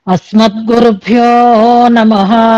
అస్మద్గురుభ్యో నమ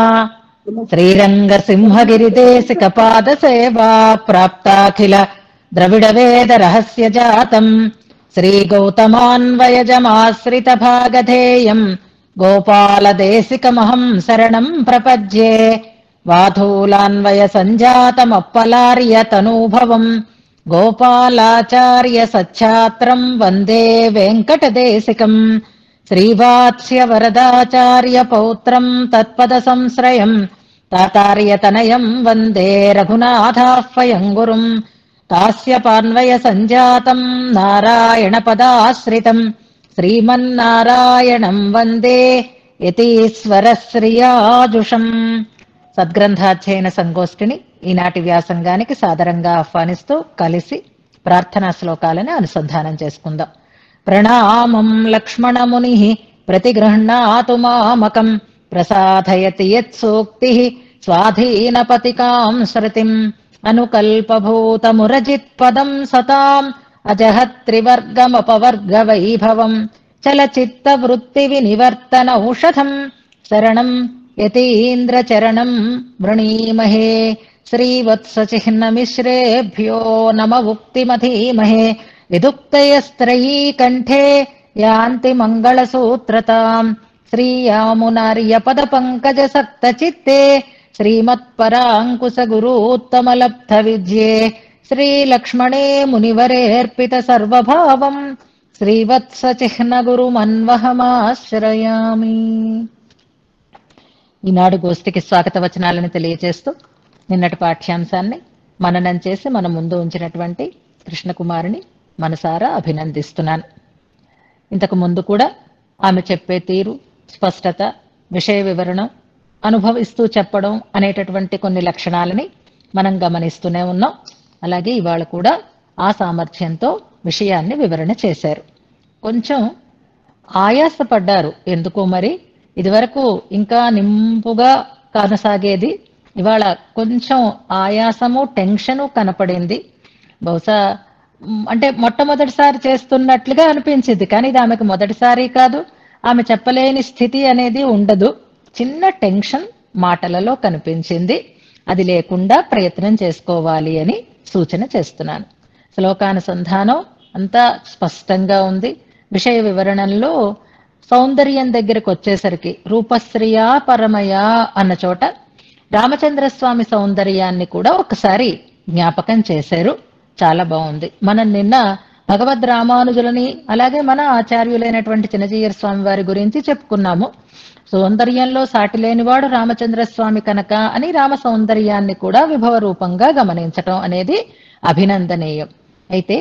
శ్రీరంగసింహగిరిదేశిక పాదసేవా ప్రాప్తాఖిల ద్రవిడ వేద రహస్య జాతం శ్రీగౌతమాన్వయజమాశ్రిత భాగధేయం గోపాలదేశికమహం శరణం ప్రపద్యే వాధూలాన్వయ సంజాతమప్పలార్య తనూభవం గోపాలాచార్య సచ్ఛాత్రం వందే వెంకటదేశికం శ్రీవాత్స్య వరదాచార్య పౌత్రం తత్పద సంశ్రయం తాతార్యతనయం వందే రఘునాథాహ్వయం గురుం తాస్య పాన్వయ సంజాతం నారాయణ పదాశ్రితం శ్రీమన్నారాయణం వందే యతీశ్వర శ్రియాజుషం సద్గ్రంథాధ్యయన సంగోష్ఠిని ఈనాటి వ్యాసంగానికి సాదరంగా ఆహ్వానిస్తూ కలిసి ప్రార్థనా శ్లోకాలను అనుసంధానం చేసుకుందాం ప్రణామం లక్ష్మణముని ప్రతిగృహ్ణాతు మామకం ప్రసాదయతి యత్సూక్తి స్వాధీనపతికాం శృతిం అనుకల్పభూతమురజిత్పదం సతాం అజహత్రివర్గమపవర్గ వైభవం చలచిత్త వృత్తి వినివర్తన ఔషధం శరణం యతీంద్రచరణం వృణీమహే శ్రీవత్సచిహ్నమిశ్రేభ్యో నమ ఉక్తిమధీమహే విదుక్తయస్త్రయీ కంఠే యాంతి మంగళసూత్రతాం శ్రీయామునార్యపద పంకజ సక్త చిత్తే శ్రీమత్పరాంకుశ గురూత్తమలబ్ధ విద్యే శ్రీలక్ష్మణే మునివరేర్పిత సర్వభావం శ్రీవత్సచిహ్న గురుమన్వహమాశ్రయామి ఈనాడు గోష్ఠికి స్వాగత వచనాలను తెలియజేస్తూ నిన్నటి పాఠ్యాంశాన్ని మననం చేసి మన ముందు ఉంచినటువంటి కృష్ణకుమారిని మనసారా అభినందిస్తున్నాను ఇంతకు ముందు కూడా ఆమె చెప్పే తీరు స్పష్టత విషయ వివరణ అనుభవిస్తూ చెప్పడం అనేటటువంటి కొన్ని లక్షణాలని మనం గమనిస్తూనే ఉన్నాం అలాగే ఇవాళ కూడా ఆ సామర్థ్యంతో విషయాన్ని వివరణ చేశారు కొంచెం ఆయాసపడ్డారు ఎందుకో మరి ఇదివరకు ఇంకా నింపుగా కొనసాగేది ఇవాళ కొంచెం ఆయాసము టెన్షను కనపడింది బహుశా మ్, అంటే మొట్టమొదటిసారి చేస్తున్నట్లుగా అనిపించింది కానీ ఇది ఆమెకు మొదటిసారి కాదు ఆమె చెప్పలేని స్థితి అనేది ఉండదు చిన్న టెన్షన్ మాటలలో కనిపించింది అది లేకుండా ప్రయత్నం చేసుకోవాలి అని సూచన చేస్తున్నాను శ్లోకానుసంధానం అంతా స్పష్టంగా ఉంది విషయ వివరణలో సౌందర్యం దగ్గరకు వచ్చేసరికి రూపశ్రియా పరమయా అన్న చోట రామచంద్రస్వామి సౌందర్యాన్ని కూడా ఒకసారి జ్ఞాపకం చేశారు చాలా బాగుంది మనం నిన్న భగవద్ రామానుజులని అలాగే మన ఆచార్యులైనటువంటి చిన్నజీయర్ స్వామి వారి గురించి చెప్పుకున్నాము సౌందర్యంలో సాటి లేనివాడు రామచంద్ర స్వామి కనుక అని రామ సౌందర్యాన్ని కూడా విభవ రూపంగా గమనించటం అనేది అభినందనీయం అయితే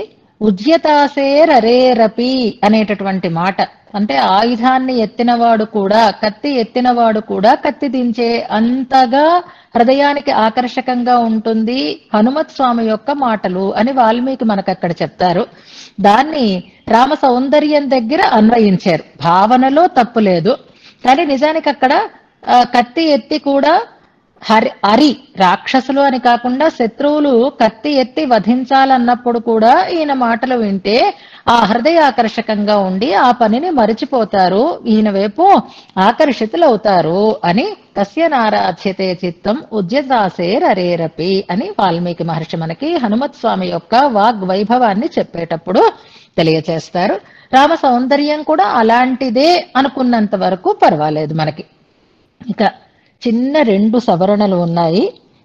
ఉద్యతాసేరరేరపి అనేటటువంటి మాట అంటే ఆయుధాన్ని ఎత్తినవాడు కూడా కత్తి ఎత్తినవాడు కూడా కత్తి దించే అంతగా హృదయానికి ఆకర్షకంగా ఉంటుంది హనుమత్ స్వామి యొక్క మాటలు అని వాల్మీకి మనకు అక్కడ చెప్తారు దాన్ని రామ సౌందర్యం దగ్గర అన్వయించారు భావనలో తప్పు లేదు కానీ నిజానికి అక్కడ ఆ, కత్తి ఎత్తి కూడా హరి అరి రాక్షసులు అని కాకుండా శత్రువులు కత్తి ఎత్తి వధించాలన్నప్పుడు కూడా ఈయన మాటలు వింటే ఆ హృదయ ఆకర్షకంగా ఉండి ఆ పనిని మరిచిపోతారు ఈయన వైపు ఆకర్షితులవుతారు అని కస్య నారాధ్యతే చిత్తం ఉద్యతాసేరరేరపి అని వాల్మీకి మహర్షి మనకి హనుమత్ స్వామి యొక్క వాగ్ వైభవాన్ని చెప్పేటప్పుడు తెలియచేస్తారు రామ సౌందర్యం కూడా అలాంటిదే అనుకున్నంత వరకు పర్వాలేదు మనకి ఇక చిన్న రెండు సవరణలు ఉన్నాయి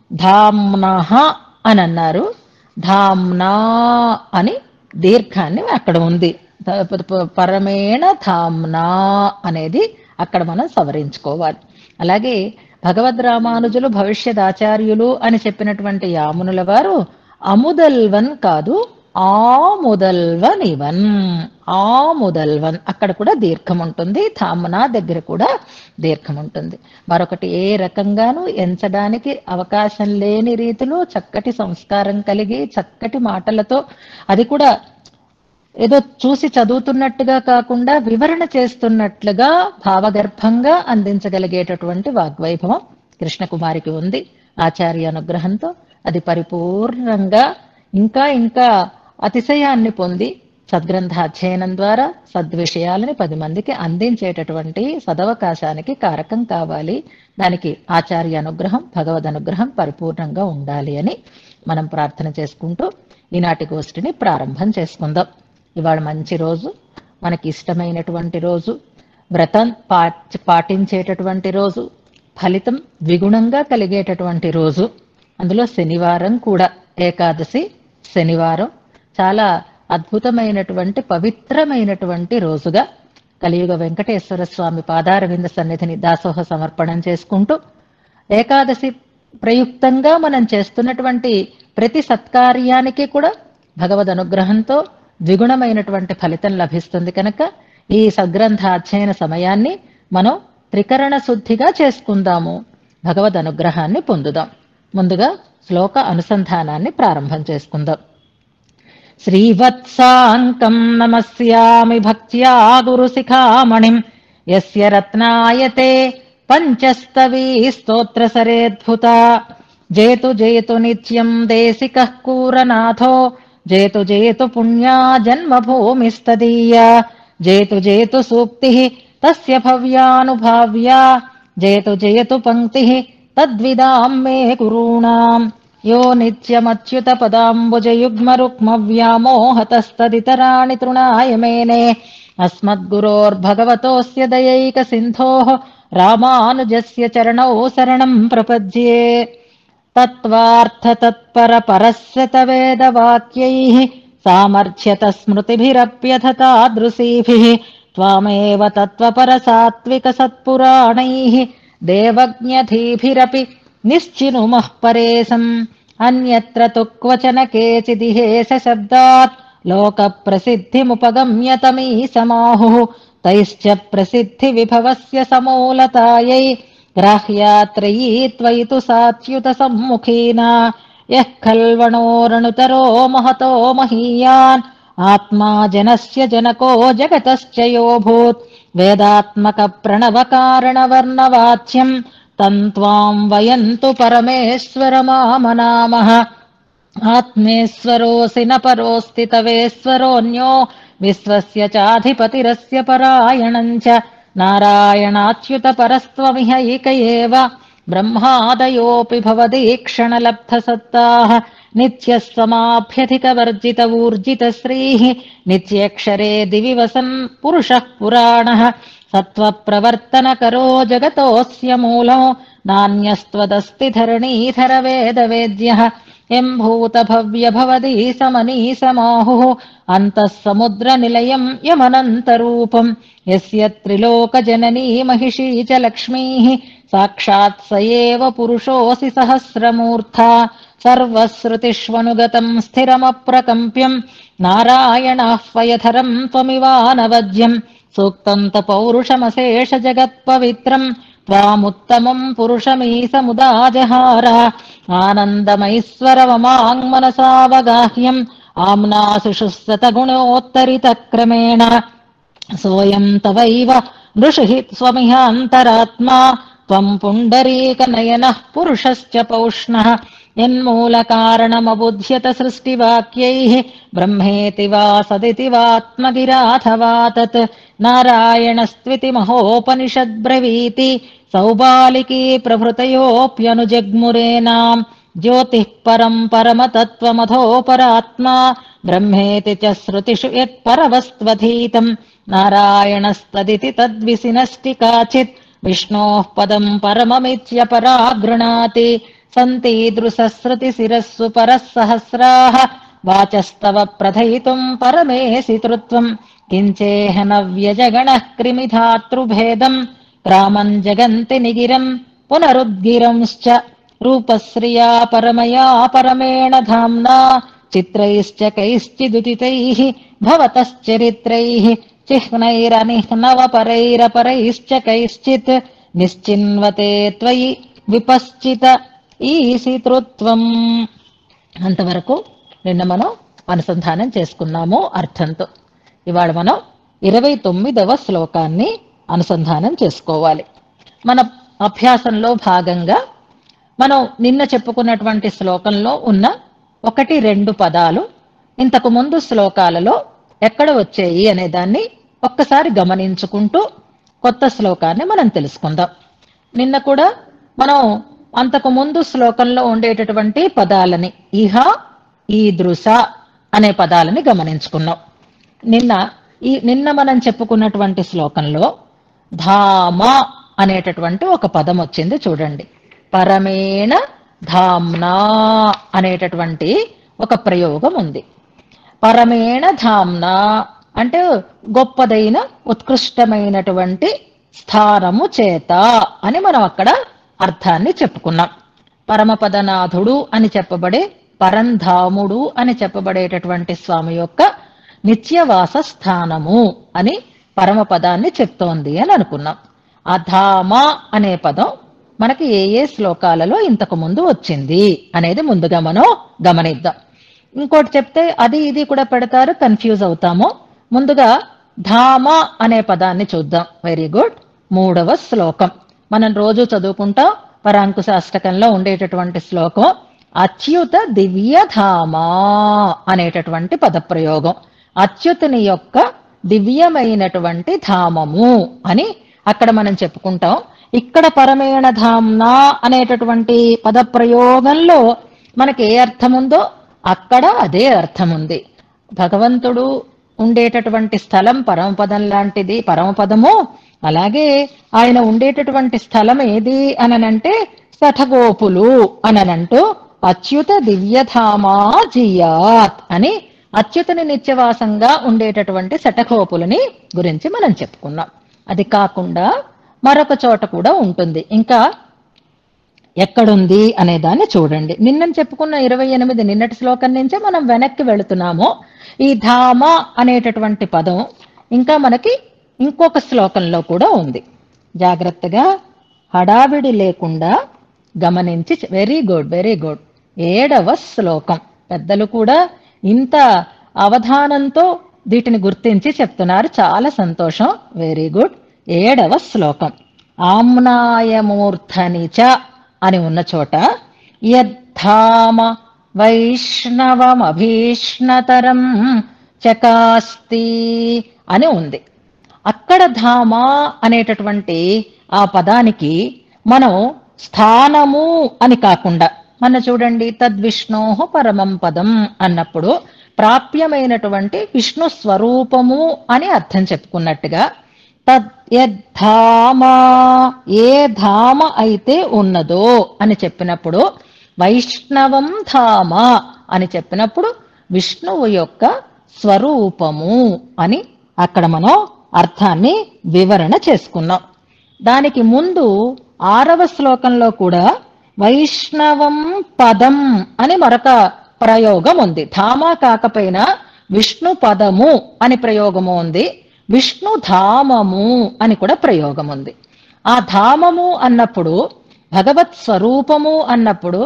ధామ్నహ అని అన్నారు ధామ్నా అని దీర్ఘాన్ని అక్కడ ఉంది ద- ప- ప- పరమేణ ధామ్నా అనేది అక్కడ మనం సవరించుకోవాలి అలాగే భగవద్ రామానుజులు భవిష్యత్ ఆచార్యులు అని చెప్పినటువంటి యామునుల వారు అముదల్వన్ కాదు ఆముదల్వన్ ఇవన్ ఆముదల్వన్ అక్కడ కూడా దీర్ఘం ఉంటుంది థామనా దగ్గర కూడా దీర్ఘం ఉంటుంది మరొకటి ఏ రకంగానూ ఎంచడానికి అవకాశం లేని రీతిలో చక్కటి సంస్కారం కలిగి చక్కటి మాటలతో అది కూడా ఏదో చూసి చదువుతున్నట్టుగా కాకుండా వివరణ చేస్తున్నట్లుగా భావగర్భంగా అందించగలిగేటటువంటి వాగ్వైభవం కృష్ణకుమారికి ఉంది ఆచార్య అనుగ్రహంతో అది పరిపూర్ణంగా ఇంకా ఇంకా అతిశయాన్ని పొంది సద్గ్రంథ అధ్యయనం ద్వారా సద్విషయాలని పది మందికి అందించేటటువంటి సదవకాశానికి కారకం కావాలి దానికి ఆచార్య అనుగ్రహం భగవద్ అనుగ్రహం పరిపూర్ణంగా ఉండాలి అని మనం ప్రార్థన చేసుకుంటూ ఈనాటి గోష్ఠిని ప్రారంభం చేసుకుందాం ఇవాళ మంచి రోజు మనకి ఇష్టమైనటువంటి రోజు వ్రతం పా- పాటించేటటువంటి రోజు ఫలితం ద్విగుణంగా కలిగేటటువంటి రోజు అందులో శనివారం కూడా ఏకాదశి శనివారం చాలా అద్భుతమైనటువంటి పవిత్రమైనటువంటి రోజుగా కలియుగ వెంకటేశ్వర స్వామి పాదారవింద సన్నిధిని దాసోహ సమర్పణం చేసుకుంటూ ఏకాదశి ప్రయుక్తంగా మనం చేస్తున్నటువంటి ప్రతి సత్కార్యానికి కూడా భగవద్ అనుగ్రహంతో ద్విగుణమైనటువంటి ఫలితం లభిస్తుంది కనుక ఈ సద్గ్రంథ అధ్యయన సమయాన్ని మనం త్రికరణ శుద్ధిగా చేసుకుందాము భగవద్ అనుగ్రహాన్ని పొందుదాం ముందుగా శ్లోక అనుసంధానాన్ని ప్రారంభం చేసుకుందాం శ్రీవత్సాంకం నమస్యామి భక్త్యా గురుశిఖామణిం యస్య రత్నాయతే పంచస్తవీ స్తోత్రసరేద్భుత జేతు జేతు నిత్యం దేశికః కూరనాథో జేతు జేతు పుణ్యా జన్మభూమిస్తదీయ జేతు జేతు సూక్తి తస్య భవ్యానుభావ్యా జేతు జేతు పంక్తి తద్విదాం మే కురూణాం యో నిత్యమచ్యుత పదాంబుజయుగ్మరుక్మవ్యామోహతస్తదితరాణి తృణాయ మేనే అస్మద్గురోర్భగవతోస్య దయైక సింధోః రామానుజస్య చరణౌ శరణం ప్రపద్యే తత్వార్థ తత్పర పరస్యత వేదవాక్యైః సామర్థ్యత స్మృతిభిరప్యథ తాదృశీభిः త్వామేవ తత్వపర సాత్విక సత్పురాణైः దేవజ్ఞధీభిరపి నిశ్చినుమః పరేశం అన్యత్ర తు క్వచన కేచిదిహేష శబ్దాత్ లోక ప్రసిద్ధిముపగమ్య తమీ సమాహుః తైశ్చ ప్రసిద్ధి విభవస్య సమూలతాయై గ్రాహ్యాత్రయీ త్వయి తు సాచ్యుత సమ్ముఖీనా యః ఖల్వణోరణుతరో మహతో మహీయాన్ ఆత్మా జనస్య జనకో జగతశ్చ యోభూత్ వేదాత్మక ప్రణవ కారణ వర్ణవాచ్యం తంత్వాం వయంతు పరమేశ్వరమామనామః ఆత్మేశ్వరోऽसि न परोऽस्ति तवेश्वरोऽन्यो विश्वस्य चाधिपतिरस्य परायणम् च नारायणाच्युत परस्त्वमिह एक एव ब्रह्मादयोऽपि भवदीक्षणलब्धसत्ताः नित्यस्वमाभ्यधिकवर्जित ऊर्जितश्रीः नित्यक्षरे दिवि वसन् पुरुषः पुराणः सत्त्वप्रवर्तनकरो जगतोऽस्य मूलो नान्यस्त्वदस्ति धरणीधर वेदवेद्यः यम्भूतभव्य भवदी समनी समाहुः अन्तः समुद्रनिलयम् यमनन्तरूपम् यस्य त्रिलोकजननी महिषी च लक्ष्मीः साक्षात् स एव पुरुषोऽसि सहस्रमूर्धा सर्वश्रुतिष्वनुगतम् स्थिरमप्रकम्प्यम् नारायणाह्वयधरम् त्वमिवानवद्यम् सूक्तम् त पौरुषमशेषजगत्पवित्रम् त्वामुत्तमम् पुरुषमीसमुदाजहार आनन्दमैश्वरवमाङ्मनसावगाह्यम् आम्नासुषु सतगुणोत्तरितक्रमेण सोऽयम् तवैव नृषिः स्वमिहान्तरात्मा त्वम् पुण्डरीकनयनः पुरुषश्च पौष्णः यन्मूलकारणमबुध्यत सृष्टिवाक्यैः ब्रह्मेति वा सदिति वात्मगिराथवा तत् नारायणस्त्विति महोपनिषद्ब्रवीति सौबालिकी प्रभृतयोऽप्यनुजग्मुरेणाम् ज्योतिः परम् परमतत्त्वमधोपरात्मा ब्रह्मेति च श्रुतिषु यत्परवस्त्वधीतम् नारायणस्तदिति तद्विसिनष्टि काचित् विष्णोः पदम् परममित्यपरा गृणाति सन्तीदृशश्रुतिशिरस्सु परः सहस्राः वाचस्तव प्रथयितुम् परमेसि तृत्वम् किञ्चेह न व्यजगणः कृमिधातृभेदम् रामम् जगन्ति निगिरम् पुनरुद्गिरंश्च रूपश्रिया परमया परमेण धाम्ना चित्रैश्च कैश्चिदुदितैः भवतश्चरित्रैः चिह्नैरनिह्नवपरैरपरैश्च कैश्चित् నిశ్చిన్వతే త్వయి విపశ్చిత ఈసితృత్వం అంతవరకు నిన్న మనం అనుసంధానం చేసుకున్నాము అర్థంతో ఇవాళ మనం ఇరవై తొమ్మిదవ శ్లోకాన్ని అనుసంధానం చేసుకోవాలి మన అభ్యాసంలో భాగంగా మనం నిన్న చెప్పుకున్నటువంటి శ్లోకంలో ఉన్న ఒకటి రెండు పదాలు ఇంతకు ముందు శ్లోకాలలో ఎక్కడ వచ్చాయి అనే దాన్ని ఒక్కసారి గమనించుకుంటూ కొత్త శ్లోకాన్ని మనం తెలుసుకుందాం నిన్న కూడా మనం అంతకు ముందు శ్లోకంలో ఉండేటటువంటి పదాలని ఇహ ఈదృశ అనే పదాలని గమనించుకున్నాం నిన్న ఈ నిన్న మనం చెప్పుకున్నటువంటి శ్లోకంలో ధామ అనేటటువంటి ఒక పదం వచ్చింది చూడండి పరమేణ ధామ్నా అనేటటువంటి ఒక ప్రయోగం ఉంది పరమేణ ధామ్న అంటే గొప్పదైన ఉత్కృష్టమైనటువంటి స్థానము చేత అని మనం అక్కడ అర్థాన్ని చెప్పుకున్నాం పరమపదనాథుడు అని చెప్పబడే పరంధాముడు అని చెప్పబడేటటువంటి స్వామి యొక్క నిత్యవాస స్థానము అని పరమపదాన్ని చెప్తోంది అని అనుకున్నాం ఆ ధామ అనే పదం మనకి ఏ ఏ శ్లోకాలలో ఇంతకు ముందు వచ్చింది అనేది ముందుగా మనం గమనిద్దాం ఇంకోటి చెప్తే అది ఇది కూడా పెడతారు కన్ఫ్యూజ్ అవుతాము ముందుగా ధామ అనే పదాన్ని చూద్దాం వెరీ గుడ్ మూడవ శ్లోకం మనం రోజు చదువుకుంటాం పరాంకుశాష్టకంలో ఉండేటటువంటి శ్లోకం అచ్యుత దివ్యధామ అనేటటువంటి పదప్రయోగం అచ్యుతుని యొక్క దివ్యమైనటువంటి ధామము అని అక్కడ మనం చెప్పుకుంటాం ఇక్కడ పరమేణ ధామ్న అనేటటువంటి పదప్రయోగంలో మనకి ఏ అర్థం ఉందో అక్కడ అదే అర్థం ఉంది భగవంతుడు ఉండేటటువంటి స్థలం పరమపదం లాంటిది పరమపదము అలాగే ఆయన ఉండేటటువంటి స్థలం ఏది అననంటే సఠగోపులు అననంటూ అచ్యుత దివ్యధామా జియాత్ అని అచ్యుతని నిత్యవాసంగా ఉండేటటువంటి శటగోపులని గురించి మనం చెప్పుకున్నాం అది కాకుండా మరొక చోట కూడా ఉంటుంది ఇంకా ఎక్కడుంది అనే దాన్ని చూడండి నిన్న చెప్పుకున్న ఇరవై ఎనిమిది నిన్నటి శ్లోకం నుంచే మనం వెనక్కి వెళుతున్నాము ఈ ధామ అనేటటువంటి పదం ఇంకా మనకి ఇంకొక శ్లోకంలో కూడా ఉంది జాగ్రత్తగా హడావిడి లేకుండా గమనించి వెరీ గుడ్ వెరీ గుడ్ ఏడవ శ్లోకం పెద్దలు కూడా ఇంత అవధానంతో వీటిని గుర్తించి చెప్తున్నారు చాలా సంతోషం వెరీ గుడ్ ఏడవ శ్లోకం ఆమ్నాయమూర్ధని చ అని ఉన్న చోట యద్ధామ వైష్ణవమభీష్ణతరం చకాస్తి అని ఉంది అక్కడ ధామ అనేటటువంటి ఆ పదానికి మనం స్థానము అని కాకుండా మన చూడండి తద్విష్ణో పరమం పదం అన్నప్పుడు ప్రాప్యమైనటువంటి విష్ణు స్వరూపము అని అర్థం చెప్పుకున్నట్టుగా తద్ యద్ధామ ఏ ధామ అయితే ఉన్నదో అని చెప్పినప్పుడు వైష్ణవం ధామ అని చెప్పినప్పుడు విష్ణువు యొక్క స్వరూపము అని అక్కడ మనం అర్థాన్ని వివరణ చేసుకున్నాం దానికి ముందు ఆరవ శ్లోకంలో కూడా వైష్ణవం పదం అని మరొక ప్రయోగం ఉంది ధామ కాకపోయినా విష్ణు పదము అని ప్రయోగము ఉంది విష్ణు ధామము అని కూడా ప్రయోగం ఉంది ఆ ధామము అన్నప్పుడు భగవత్ స్వరూపము అన్నప్పుడు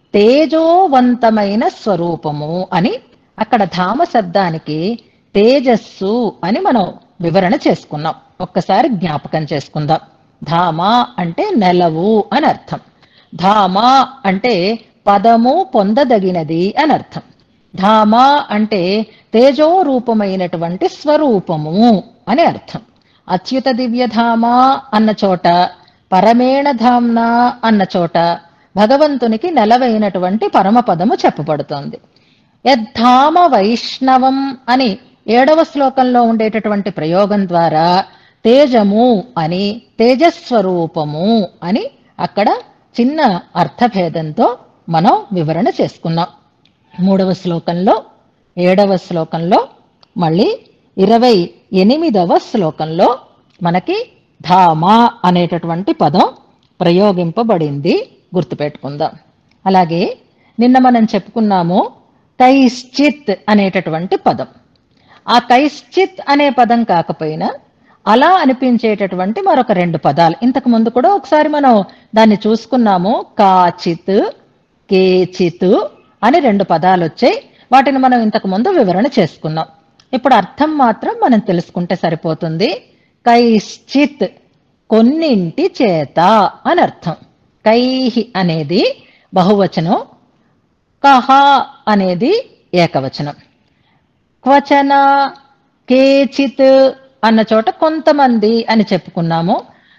తేజోవంతమైన స్వరూపము అని అక్కడ ధామ శబ్దానికి తేజస్సు అని మనం వివరణ చేసుకున్నాం ఒక్కసారి జ్ఞాపకం చేసుకుందాం ధామ అంటే నెలవు అని అర్థం ధామ అంటే పదము పొందదగినది అని అర్థం ధామ అంటే తేజో రూపమైనటువంటి స్వరూపము అని అర్థం అచ్యుత దివ్యధామ అన్న చోట పరమేణ ధామ్న అన్న చోట భగవంతునికి నెలవైనటువంటి పరమపదము చెప్పబడుతోంది యద్ధామ వైష్ణవం అని ఏడవ శ్లోకంలో ఉండేటటువంటి ప్రయోగం ద్వారా తేజము అని తేజస్వరూపము అని అక్కడ చిన్న అర్థభేదంతో మనం వివరణ చేసుకున్నాం మూడవ శ్లోకంలో ఏడవ శ్లోకంలో మళ్ళీ ఇరవై ఎనిమిదవ శ్లోకంలో మనకి ధామ అనేటటువంటి పదం ప్రయోగింపబడింది గుర్తుపెట్టుకుందాం అలాగే నిన్న మనం చెప్పుకున్నాము కైశ్చిత్ అనేటటువంటి పదం ఆ కైశ్చిత్ అనే పదం కాకపోయినా అలా అనిపించేటటువంటి మరొక రెండు పదాలు ఇంతకు ముందు కూడా ఒకసారి మనం దాన్ని చూసుకున్నాము కాచిత్ కేచిత్ అని రెండు పదాలు వచ్చాయి వాటిని మనం ఇంతకు ముందు వివరణ చేసుకున్నాం ఇప్పుడు అర్థం మాత్రం మనం తెలుసుకుంటే సరిపోతుంది కైశ్చిత్ కొన్నింటి చేత అని అర్థం కైహి అనేది బహువచనం కహ అనేది ఏకవచనం క్వచన కేచిత్ అన్న చోట కొంతమంది అని చెప్పుకున్నాము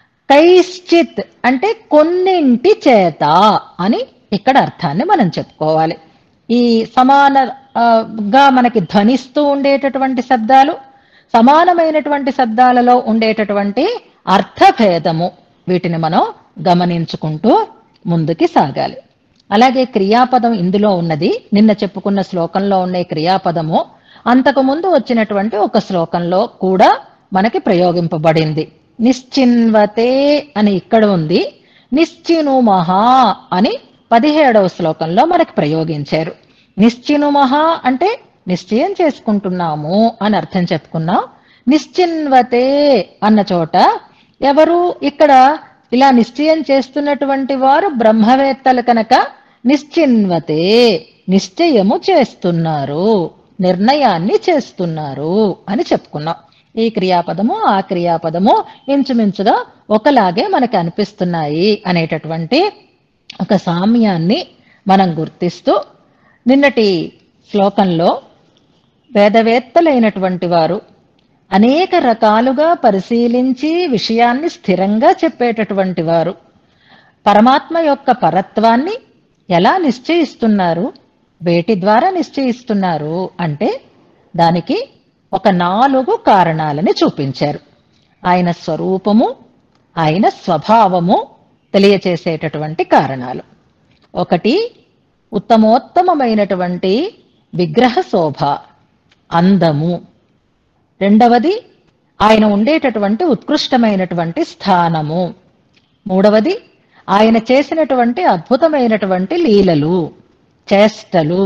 కైశ్చిత్ అంటే కొన్నింటి చేత అని ఇక్కడ అర్థాన్ని మనం చెప్పుకోవాలి ఈ సమాన ఆ, గా మనకి ధ్వనిస్తూ ఉండేటటువంటి శబ్దాలు సమానమైనటువంటి శబ్దాలలో ఉండేటటువంటి అర్థభేదము వీటిని మనం గమనించుకుంటూ ముందుకి సాగాలి అలాగే క్రియాపదం ఇందులో ఉన్నది నిన్న చెప్పుకున్న శ్లోకంలో ఉండే క్రియాపదము అంతకు ముందు వచ్చినటువంటి ఒక శ్లోకంలో కూడా మనకి ప్రయోగింపబడింది నిశ్చిన్వతే అని ఇక్కడ ఉంది నిశ్చినుమహ అని పదిహేడవ శ్లోకంలో మనకి ప్రయోగించారు నిశ్చినుమహ అంటే నిశ్చయం చేసుకుంటున్నాము అని అర్థం చెప్పుకున్నాం నిశ్చిన్వతే అన్న చోట ఎవరు ఇక్కడ ఇలా నిశ్చయం చేస్తున్నటువంటి వారు బ్రహ్మవేత్తలు కనుక నిశ్చిన్వతే నిశ్చయము చేస్తున్నారు నిర్ణయాన్ని చేస్తున్నారు అని చెప్పుకున్నాం ఈ క్రియాపదము ఆ క్రియాపదము ఇంచుమించుగా ఒకలాగే మనకి అనిపిస్తున్నాయి అనేటటువంటి ఒక సామ్యాన్ని మనం గుర్తిస్తూ నిన్నటి శ్లోకంలో వేదవేత్తలైనటువంటి వారు అనేక రకాలుగా పరిశీలించి విషయాన్ని స్థిరంగా చెప్పేటటువంటి వారు పరమాత్మ యొక్క పరత్వాన్ని ఎలా నిశ్చయిస్తున్నారు వేటి ద్వారా నిశ్చయిస్తున్నారు అంటే దానికి ఒక నాలుగు కారణాలని చూపించారు ఆయన స్వరూపము ఆయన స్వభావము తెలియచేసేటటువంటి కారణాలు ఒకటి ఉత్తమోత్తమమైనటువంటి విగ్రహ శోభ అందము రెండవది ఆయన ఉండేటటువంటి ఉత్కృష్టమైనటువంటి స్థానము మూడవది ఆయన చేసినటువంటి అద్భుతమైనటువంటి లీలలు చేష్టలు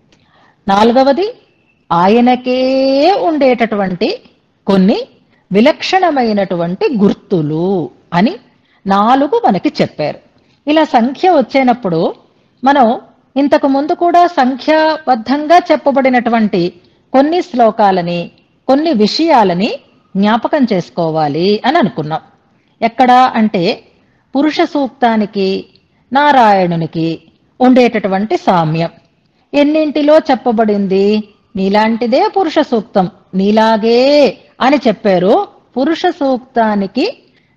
నాలుగవది ఆయనకే ఉండేటటువంటి కొన్ని విలక్షణమైనటువంటి గుర్తులు అని నాలుగు మనకి చెప్పారు ఇలా సంఖ్య వచ్చేనప్పుడు మనం ఇంతకు ముందు కూడా సంఖ్యాబద్ధంగా చెప్పబడినటువంటి కొన్ని శ్లోకాలని కొన్ని విషయాలని జ్ఞాపకం చేసుకోవాలి అని అనుకున్నాం ఎక్కడ అంటే పురుష సూక్తానికి నారాయణునికి ఉండేటటువంటి సామ్యం ఎన్నింటిలో చెప్పబడింది నీలాంటిదే పురుష సూక్తం నీలాగే అని చెప్పారు పురుష సూక్తానికి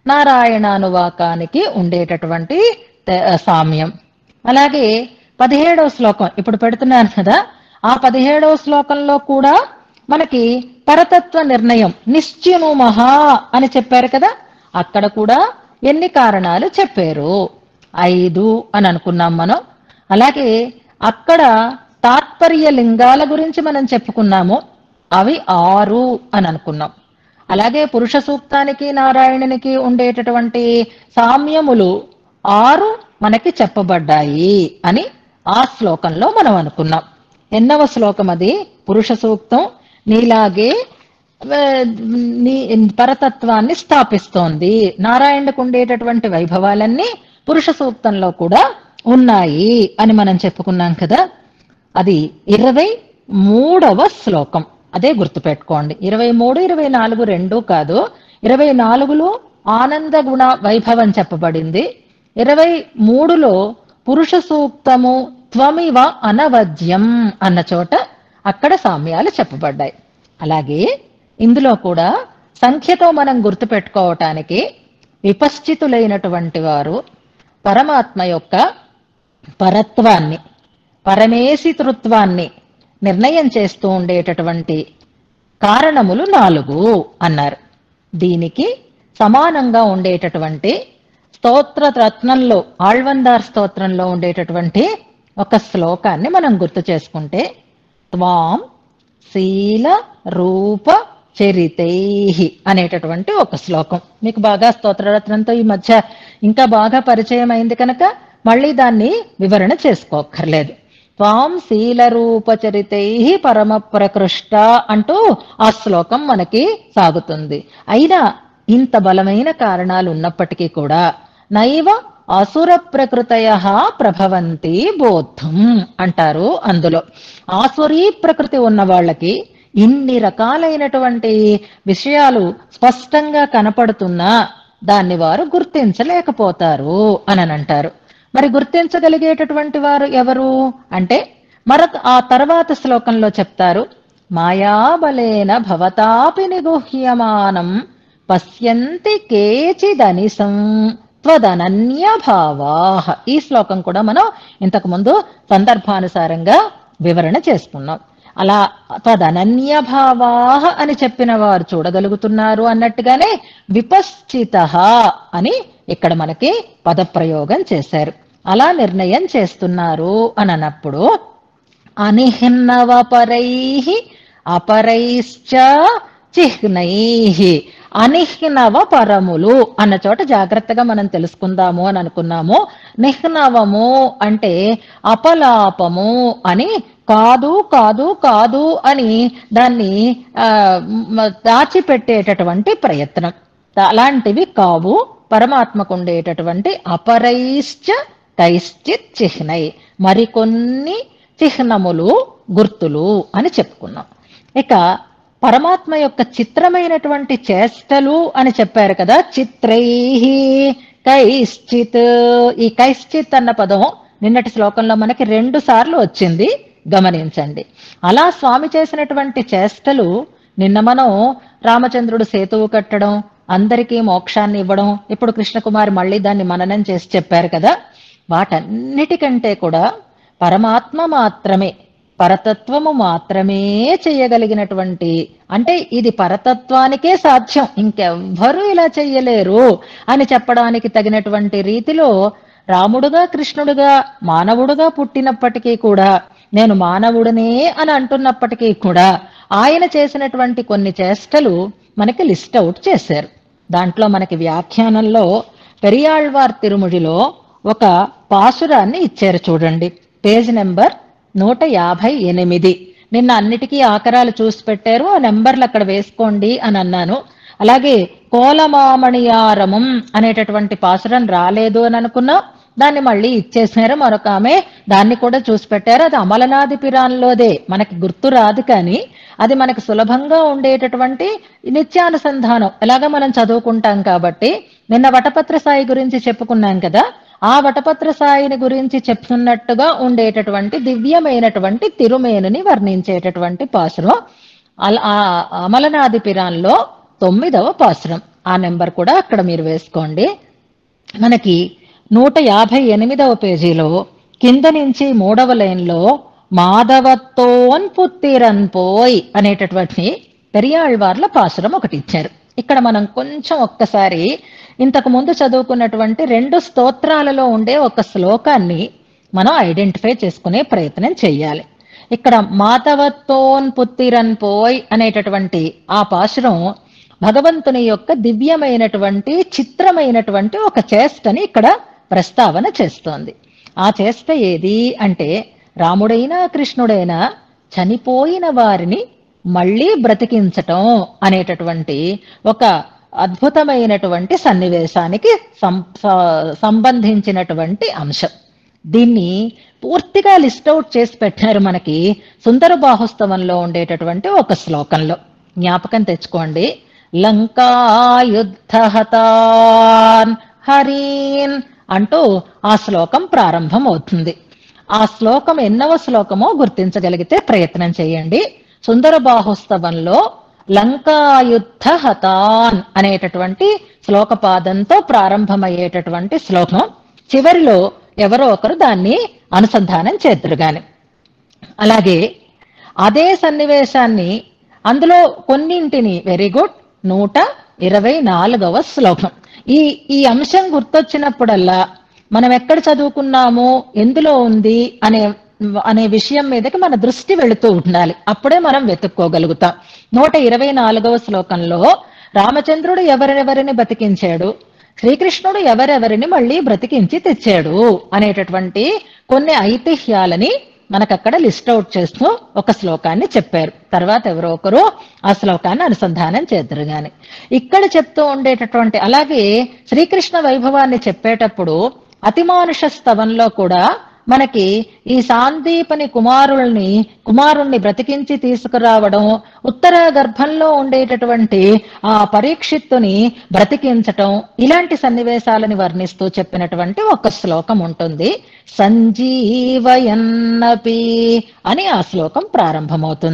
నారాయణానువాకానికి ఉండేటటువంటి తే- సామ్యం అలాగే పదిహేడవ శ్లోకం ఇప్పుడు పెడుతున్నాను కదా ఆ పదిహేడవ శ్లోకంలో కూడా మనకి పరతత్వ నిర్ణయం నిశ్చిను మహా అని చెప్పారు కదా అక్కడ కూడా ఎన్ని కారణాలు చెప్పారు ఐదు అని అనుకున్నాం మనం అలాగే అక్కడ తాత్పర్య లింగాల గురించి మనం చెప్పుకున్నాము అవి ఆరు అని అనుకున్నాం అలాగే పురుష సూక్తానికి నారాయణునికి ఉండేటటువంటి సామ్యములు ఆరు మనకి చెప్పబడ్డాయి అని ఆ శ్లోకంలో మనం అనుకున్నాం ఎన్నవ శ్లోకం అది పురుష సూక్తం నీలాగే ఆ, నీ పరతత్వాన్ని స్థాపిస్తోంది నారాయణకు ఉండేటటువంటి వైభవాలన్నీ పురుష సూక్తంలో కూడా ఉన్నాయి అని మనం చెప్పుకున్నాం కదా అది ఇరవై మూడవ శ్లోకం అదే గుర్తుపెట్టుకోండి ఇరవై మూడు ఇరవై నాలుగు రెండు కాదు ఇరవై నాలుగులో ఆనంద గుణ వైభవం చెప్పబడింది ఇరవై మూడులో పురుష సూక్తము త్వమివ అనవద్యం అన్న చోట అక్కడ సామ్యాలు చెప్పబడ్డాయి అలాగే ఇందులో కూడా సంఖ్యతో మనం గుర్తుపెట్టుకోవటానికి విపశ్చితులైనటువంటి వారు పరమాత్మ యొక్క పరత్వాన్ని పరమేశితృత్వాన్ని నిర్ణయం చేస్తూ ఉండేటటువంటి కారణములు నాలుగు అన్నారు దీనికి సమానంగా ఉండేటటువంటి స్తోత్ర రత్నంలో ఆళ్వందార్ స్తోత్రంలో ఉండేటటువంటి ఒక శ్లోకాన్ని మనం గుర్తు చేసుకుంటే త్వాం శీల రూప చరితై అనేటటువంటి ఒక శ్లోకం మీకు బాగా స్తోత్రరత్నంతో ఈ మధ్య ఇంకా బాగా పరిచయం అయింది కనుక మళ్ళీ దాన్ని వివరణ చేసుకోక్కర్లేదు త్వాం శీలరూపచరితై పరమ ప్రకృష్ట అంటూ ఆ శ్లోకం మనకి సాగుతుంది అయినా ఇంత బలమైన కారణాలు ఉన్నప్పటికీ కూడా నైవ అసుర ప్రకృతయ ప్రభవంతి బోద్ధం అంటారు అందులో ఆసురీ ప్రకృతి ఉన్న వాళ్ళకి ఇన్ని రకాలైనటువంటి విషయాలు స్పష్టంగా కనపడుతున్నా దాన్ని వారు గుర్తించలేకపోతారు అని అంటారు మరి గుర్తించగలిగేటటువంటి వారు ఎవరు అంటే మరొక ఆ తర్వాత శ్లోకంలో చెప్తారు మాయాబలేన భవతాపి నిగుహ్యమానం పశ్యంతి కేచిదనిసం త్వదనన్యభావా ఈ శ్లోకం కూడా మనం ఇంతకు ముందు సందర్భానుసారంగా వివరణ చేసుకున్నాం అలా తదనన్యభావా అని చెప్పిన వారు చూడగలుగుతున్నారు అన్నట్టుగానే విపశ్చిత అని ఇక్కడ మనకి పదప్రయోగం చేశారు అలా నిర్ణయం చేస్తున్నారు అని అన్నప్పుడు అనిహ్నవ పరై అపరైశ్చ చిహ్నై అనిహ్నవ పరములు అన్న చోట జాగ్రత్తగా మనం తెలుసుకుందాము అని అనుకున్నాము నిహ్నవము అంటే అపలాపము అని కాదు కాదు కాదు అని దాన్ని ఆ, మ- దాచిపెట్టేటటువంటి ప్రయత్నం అలాంటివి కావు పరమాత్మకు ఉండేటటువంటి అపరైశ్చ కైశ్చిత్ చిహ్నై మరికొన్ని చిహ్నములు గుర్తులు అని చెప్పుకున్నాం ఇక పరమాత్మ యొక్క చిత్రమైనటువంటి చేష్టలు అని చెప్పారు కదా చిత్రై కైశ్చిత్ ఈ కైశ్చిత్ అన్న పదం నిన్నటి శ్లోకంలో మనకి రెండు సార్లు వచ్చింది గమనించండి అలా స్వామి చేసినటువంటి చేష్టలు నిన్న మనం రామచంద్రుడు సేతువు కట్టడం అందరికీ మోక్షాన్ని ఇవ్వడం ఇప్పుడు కృష్ణకుమారి మళ్ళీ దాన్ని మననం చేసి చెప్పారు కదా వాటన్నిటికంటే కూడా పరమాత్మ మాత్రమే పరతత్వము మాత్రమే చేయగలిగినటువంటి అంటే ఇది పరతత్వానికే సాధ్యం ఇంకెవ్వరూ ఇలా చెయ్యలేరు అని చెప్పడానికి తగినటువంటి రీతిలో రాముడుగా కృష్ణుడుగా మానవుడుగా పుట్టినప్పటికీ కూడా నేను మానవుడినే అని అంటున్నప్పటికీ కూడా ఆయన చేసినటువంటి కొన్ని చేష్టలు మనకి లిస్ట్ అవుట్ చేశారు దాంట్లో మనకి వ్యాఖ్యానంలో పెరియాళ్వార్ తిరుముడిలో ఒక పాసురాన్ని ఇచ్చారు చూడండి పేజ్ నెంబర్ నూట యాభై ఎనిమిది నిన్న అన్నిటికీ ఆకరాలు చూసి పెట్టారు ఆ నెంబర్లు అక్కడ వేసుకోండి అని అన్నాను అలాగే కోలమామణియారమం అనేటటువంటి పాసురం రాలేదు అని అనుకున్నా దాన్ని మళ్ళీ ఇచ్చేసారు మరొక ఆమె దాన్ని కూడా చూసి పెట్టారు అది అమలనాది పిరాన్లోదే మనకి గుర్తు రాదు కానీ అది మనకు సులభంగా ఉండేటటువంటి నిత్యానుసంధానం ఎలాగ మనం చదువుకుంటాం కాబట్టి నిన్న వటపత్ర సాయి గురించి చెప్పుకున్నాం కదా ఆ వటపత్ర సాయిని గురించి చెప్తున్నట్టుగా ఉండేటటువంటి దివ్యమైనటువంటి తిరుమేనుని వర్ణించేటటువంటి పాసురం అల- ఆ అమలనాది పిరాన్లో తొమ్మిదవ పాసురం ఆ నెంబర్ కూడా అక్కడ మీరు వేసుకోండి మనకి నూట యాభై ఎనిమిదవ పేజీలో కింద నుంచి మూడవ లైన్లో మాధవత్తోన్ పుత్తిరన్ పోయ్ అనేటటువంటి పెరియాళ్వార్ల పాసురం ఒకటి ఇచ్చారు ఇక్కడ మనం కొంచెం ఒక్కసారి ఇంతకు ముందు చదువుకున్నటువంటి రెండు స్తోత్రాలలో ఉండే ఒక శ్లోకాన్ని మనం ఐడెంటిఫై చేసుకునే ప్రయత్నం చెయ్యాలి ఇక్కడ మాధవత్తోన్ పుత్తిరన్ పోయ్ అనేటటువంటి ఆ పాసురం భగవంతుని యొక్క దివ్యమైనటువంటి చిత్రమైనటువంటి ఒక చేష్టని ఇక్కడ ప్రస్తావన చేస్తోంది ఆ చేష్ట ఏది అంటే రాముడైనా కృష్ణుడైనా చనిపోయిన వారిని మళ్ళీ బ్రతికించటం అనేటటువంటి ఒక అద్భుతమైనటువంటి సన్నివేశానికి సం- స- సంబంధించినటువంటి అంశం దీన్ని పూర్తిగా లిస్ట్ అవుట్ చేసి పెట్టారు మనకి సుందర బాహుస్తవంలో ఉండేటటువంటి ఒక శ్లోకంలో జ్ఞాపకం తెచ్చుకోండి లంకాయుద్ధహతాన్ హరీన్ అంటూ ఆ శ్లోకం ప్రారంభం అవుతుంది ఆ శ్లోకం ఎన్నవ శ్లోకమో గుర్తించగలిగితే ప్రయత్నం చేయండి సుందర బాహుస్తవంలో లంకాయుద్ధ హతాన్ అనేటటువంటి శ్లోకపాదంతో ప్రారంభమయ్యేటటువంటి శ్లోకం చివరిలో ఎవరో ఒకరు దాన్ని అనుసంధానం చేద్దరు గాని అలాగే అదే సన్నివేశాన్ని అందులో కొన్నింటిని వెరీ గుడ్ నూట ఇరవై నాలుగవ శ్లోకం ఈ ఈ అంశం గుర్తొచ్చినప్పుడల్లా మనం ఎక్కడ చదువుకున్నాము ఎందులో ఉంది అనే అనే విషయం మీదకి మన దృష్టి వెళుతూ ఉండాలి అప్పుడే మనం వెతుక్కోగలుగుతాం నూట ఇరవై నాలుగవ శ్లోకంలో రామచంద్రుడు ఎవరెవరిని బతికించాడు శ్రీకృష్ణుడు ఎవరెవరిని మళ్ళీ బ్రతికించి తెచ్చాడు అనేటటువంటి కొన్ని ఐతిహ్యాలని మనకక్కడ లిస్ట్ అవుట్ చేస్తూ ఒక శ్లోకాన్ని చెప్పారు తర్వాత ఎవరో ఒకరు ఆ శ్లోకాన్ని అనుసంధానం చేద్దరు గాని ఇక్కడ చెప్తూ ఉండేటటువంటి అలాగే శ్రీకృష్ణ వైభవాన్ని చెప్పేటప్పుడు అతిమానుష స్తవంలో కూడా మనకి ఈ సాందీపని కుమారుల్ని కుమారుణ్ణి బ్రతికించి తీసుకురావడం ఉత్తర గర్భంలో ఉండేటటువంటి ఆ పరీక్షిత్తుని బ్రతికించటం ఇలాంటి సన్నివేశాలని వర్ణిస్తూ చెప్పినటువంటి ఒక శ్లోకం ఉంటుంది సంజీవయన్నపి అని ఆ శ్లోకం ప్రారంభమవుతుంది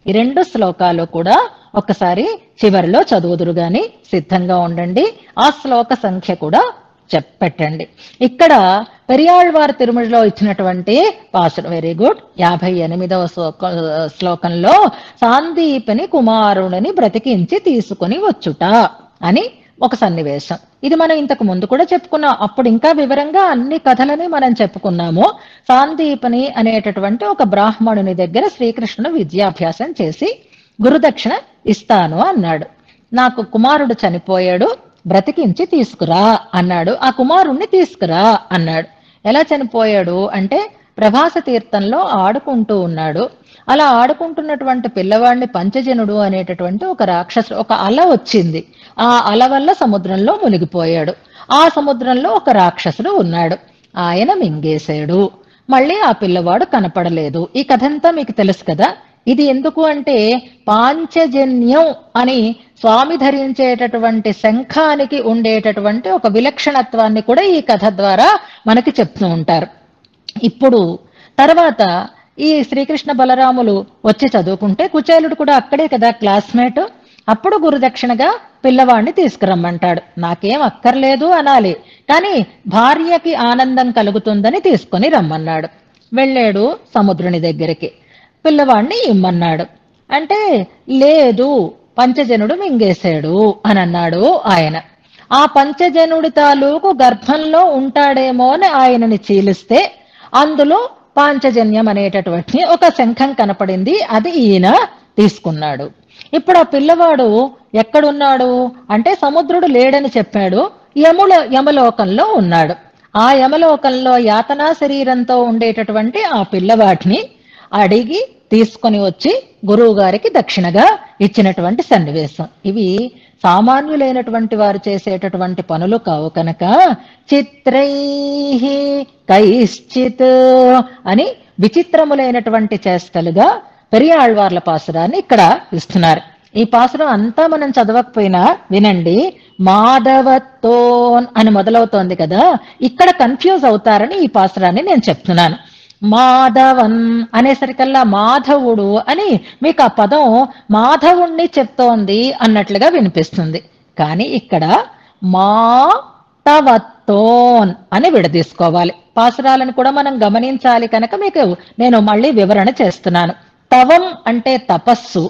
ఈ రెండు శ్లోకాలు కూడా ఒకసారి చివరిలో చదువుదురు గాని సిద్ధంగా ఉండండి ఆ శ్లోక సంఖ్య కూడా చెప్పెట్టండి ఇక్కడ పెరియాళ్వారి తిరుమలలో ఇచ్చినటువంటి పాసుడు వెరీ గుడ్ యాభై ఎనిమిదవ శ్లోక- శ్లోకంలో సాందీపని కుమారుడిని బ్రతికించి తీసుకుని వచ్చుట అని ఒక సన్నివేశం ఇది మనం ఇంతకు ముందు కూడా చెప్పుకున్నాం అప్పుడు ఇంకా వివరంగా అన్ని కథలని మనం చెప్పుకున్నాము సాందీపని అనేటటువంటి ఒక బ్రాహ్మణుని దగ్గర శ్రీకృష్ణుడు విద్యాభ్యాసం చేసి గురుదక్షిణ ఇస్తాను అన్నాడు నాకు కుమారుడు చనిపోయాడు బ్రతికించి తీసుకురా అన్నాడు ఆ కుమారుణ్ణి తీసుకురా అన్నాడు ఎలా చనిపోయాడు అంటే ప్రభాస తీర్థంలో ఆడుకుంటూ ఉన్నాడు అలా ఆడుకుంటున్నటువంటి పిల్లవాడిని పంచజనుడు అనేటటువంటి ఒక రాక్షసుడు ఒక అల వచ్చింది ఆ అల వల్ల సముద్రంలో మునిగిపోయాడు ఆ సముద్రంలో ఒక రాక్షసుడు ఉన్నాడు ఆయన మింగేశాడు మళ్ళీ ఆ పిల్లవాడు కనపడలేదు ఈ కథంతా మీకు తెలుసు కదా ఇది ఎందుకు అంటే పాంచజన్యం అని స్వామి ధరించేటటువంటి శంఖానికి ఉండేటటువంటి ఒక విలక్షణత్వాన్ని కూడా ఈ కథ ద్వారా మనకి చెప్తూ ఉంటారు ఇప్పుడు తర్వాత ఈ శ్రీకృష్ణ బలరాములు వచ్చి చదువుకుంటే కుచేలుడు కూడా అక్కడే కదా క్లాస్మేట్ అప్పుడు గురుదక్షిణగా పిల్లవాడిని తీసుకురమ్మంటాడు నాకేం అక్కర్లేదు అనాలి కానీ భార్యకి ఆనందం కలుగుతుందని తీసుకొని రమ్మన్నాడు వెళ్ళాడు సముద్రుని దగ్గరికి పిల్లవాడిని ఇమ్మన్నాడు అంటే లేదు పంచజనుడు మింగేశాడు అని అన్నాడు ఆయన ఆ పంచజనుడి తాలూకు గర్భంలో ఉంటాడేమో అని ఆయనని చీలిస్తే అందులో పాంచజన్యం అనేటటువంటి ఒక శంఖం కనపడింది అది ఈయన తీసుకున్నాడు ఇప్పుడు ఆ పిల్లవాడు ఎక్కడున్నాడు అంటే సముద్రుడు లేడని చెప్పాడు యముల యమలోకంలో ఉన్నాడు ఆ యమలోకంలో యాతనా శరీరంతో ఉండేటటువంటి ఆ పిల్లవాడిని అడిగి తీసుకొని వచ్చి గురువు గారికి దక్షిణగా ఇచ్చినటువంటి సన్నివేశం ఇవి సామాన్యులైనటువంటి వారు చేసేటటువంటి పనులు కావు కనుక చిత్రై కైశ్చిత్ అని విచిత్రములైనటువంటి చేష్టలుగా పెరియాళ్వార్ల పాసురాన్ని ఇక్కడ ఇస్తున్నారు ఈ పాసురం అంతా మనం చదవకపోయినా వినండి మాధవత్తోన్ అని మొదలవుతోంది కదా ఇక్కడ కన్ఫ్యూజ్ అవుతారని ఈ పాసురాన్ని నేను చెప్తున్నాను మాధవన్ అనేసరికల్లా మాధవుడు అని మీకు ఆ పదం మాధవుణ్ణి చెప్తోంది అన్నట్లుగా వినిపిస్తుంది కానీ ఇక్కడ మాధవత్తోన్ అని విడదీసుకోవాలి పాసురాలను కూడా మనం గమనించాలి కనుక మీకు నేను మళ్ళీ వివరణ చేస్తున్నాను తవం అంటే తపస్సు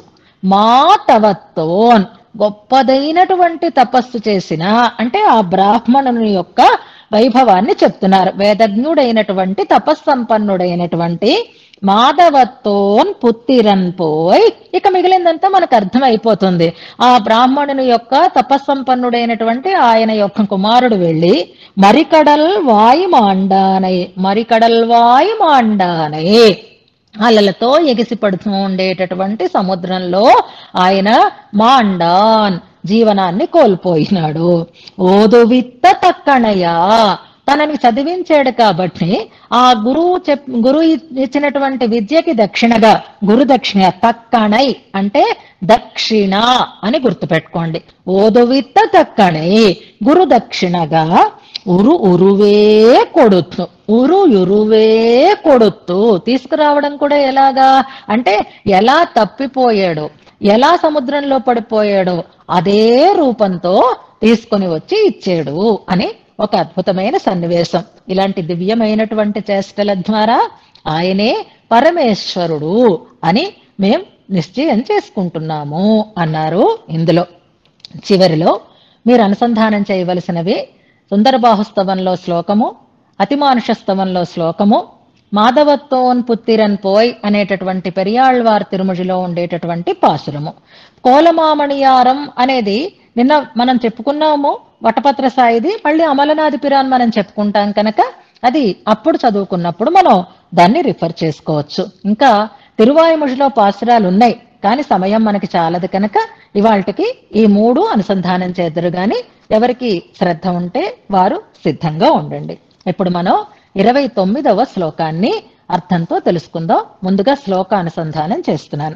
మాతవత్తోన్ గొప్పదైనటువంటి తపస్సు చేసిన అంటే ఆ బ్రాహ్మణుని యొక్క వైభవాన్ని చెప్తున్నారు వేదజ్ఞుడైనటువంటి తపస్సంపన్నుడైనటువంటి మాధవత్తోన్ పుత్తిరన్ పోయ్ ఇక మిగిలిందంతా మనకు అర్థమైపోతుంది ఆ బ్రాహ్మణుని యొక్క తపస్సంపన్నుడైనటువంటి ఆయన యొక్క కుమారుడు వెళ్ళి మరికడల్ వాయి మాండానై మరికడల్ వాయి మాండానై అలలతో ఎగిసి పడుతూ ఉండేటటువంటి సముద్రంలో ఆయన మాండాన్ జీవనాన్ని కోల్పోయినాడు ఓదువిత్త తక్కణయా తనని చదివించాడు కాబట్టి ఆ గురువు చెప్ గురువు ఇచ్చినటువంటి విద్యకి దక్షిణగా గురు దక్షిణ తక్కణై అంటే దక్షిణ అని గుర్తుపెట్టుకోండి ఓదువిత్త తక్కణై గురు దక్షిణగా ఉరు ఉరువే కొడుతు ఉరు యురువే కొడుతూ తీసుకురావడం కూడా ఎలాగా అంటే ఎలా తప్పిపోయాడు ఎలా సముద్రంలో పడిపోయాడో అదే రూపంతో తీసుకొని వచ్చి ఇచ్చాడు అని ఒక అద్భుతమైన సన్నివేశం ఇలాంటి దివ్యమైనటువంటి చేష్టల ద్వారా ఆయనే పరమేశ్వరుడు అని మేం నిశ్చయం చేసుకుంటున్నాము అన్నారు ఇందులో చివరిలో మీరు అనుసంధానం చేయవలసినవి సుందరబాహుస్తవంలో శ్లోకము అతిమానుష స్తవంలో శ్లోకము మాధవత్తోన్ పుత్తిరన్ పోయ్ అనేటటువంటి పెరియాళ్వార్ తిరుముడిలో ఉండేటటువంటి పాసురము కోలమామణియారం అనేది నిన్న మనం చెప్పుకున్నాము వటపత్ర సాయిది మళ్ళీ అమలనాది పిరాన్ మనం చెప్పుకుంటాం కనుక అది అప్పుడు చదువుకున్నప్పుడు మనం దాన్ని రిఫర్ చేసుకోవచ్చు ఇంకా తిరువాయుముడిలో పాసురాలు ఉన్నాయి కానీ సమయం మనకి చాలదు కనుక ఇవాళకి ఈ మూడు అనుసంధానం చేద్దరు గాని ఎవరికి శ్రద్ధ ఉంటే వారు సిద్ధంగా ఉండండి ఇప్పుడు మనం ఇరవై తొమ్మిదవ శ్లోకాన్ని అర్థంతో తెలుసుకుందాం ముందుగా శ్లోక అనుసంధానం చేస్తున్నాను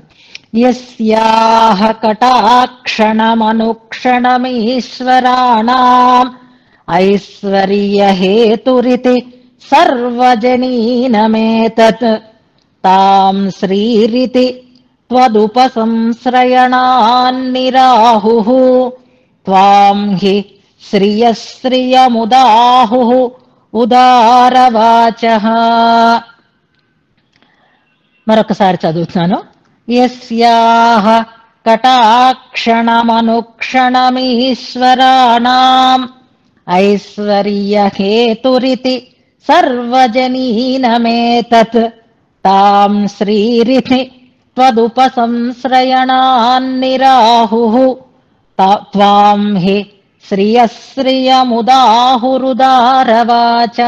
యస్యాహ కటాక్షణమనుక్షణమీశ్వరాణం ఐశ్వర్య హేతురితి సర్వజనీనమేతత్ తాం శ్రీరితి त्वदुपसंश्रयणान्निराहुः त्वां हि श्रियश्रियमुदाहुः ఉదారవాచ మరొకసారి చదువుతున్నాను యస్యాహ కటాక్షణమనుక్షణమీశ్వరాణం ఐశ్వర్యహేతురితి సర్వజనీనమేతత్ తాం శ్రీరితి त्वदुपसंश्रयणान्निराहुः ता- त्वां हि శ్రియశ్రియముదాహురుదారవాచ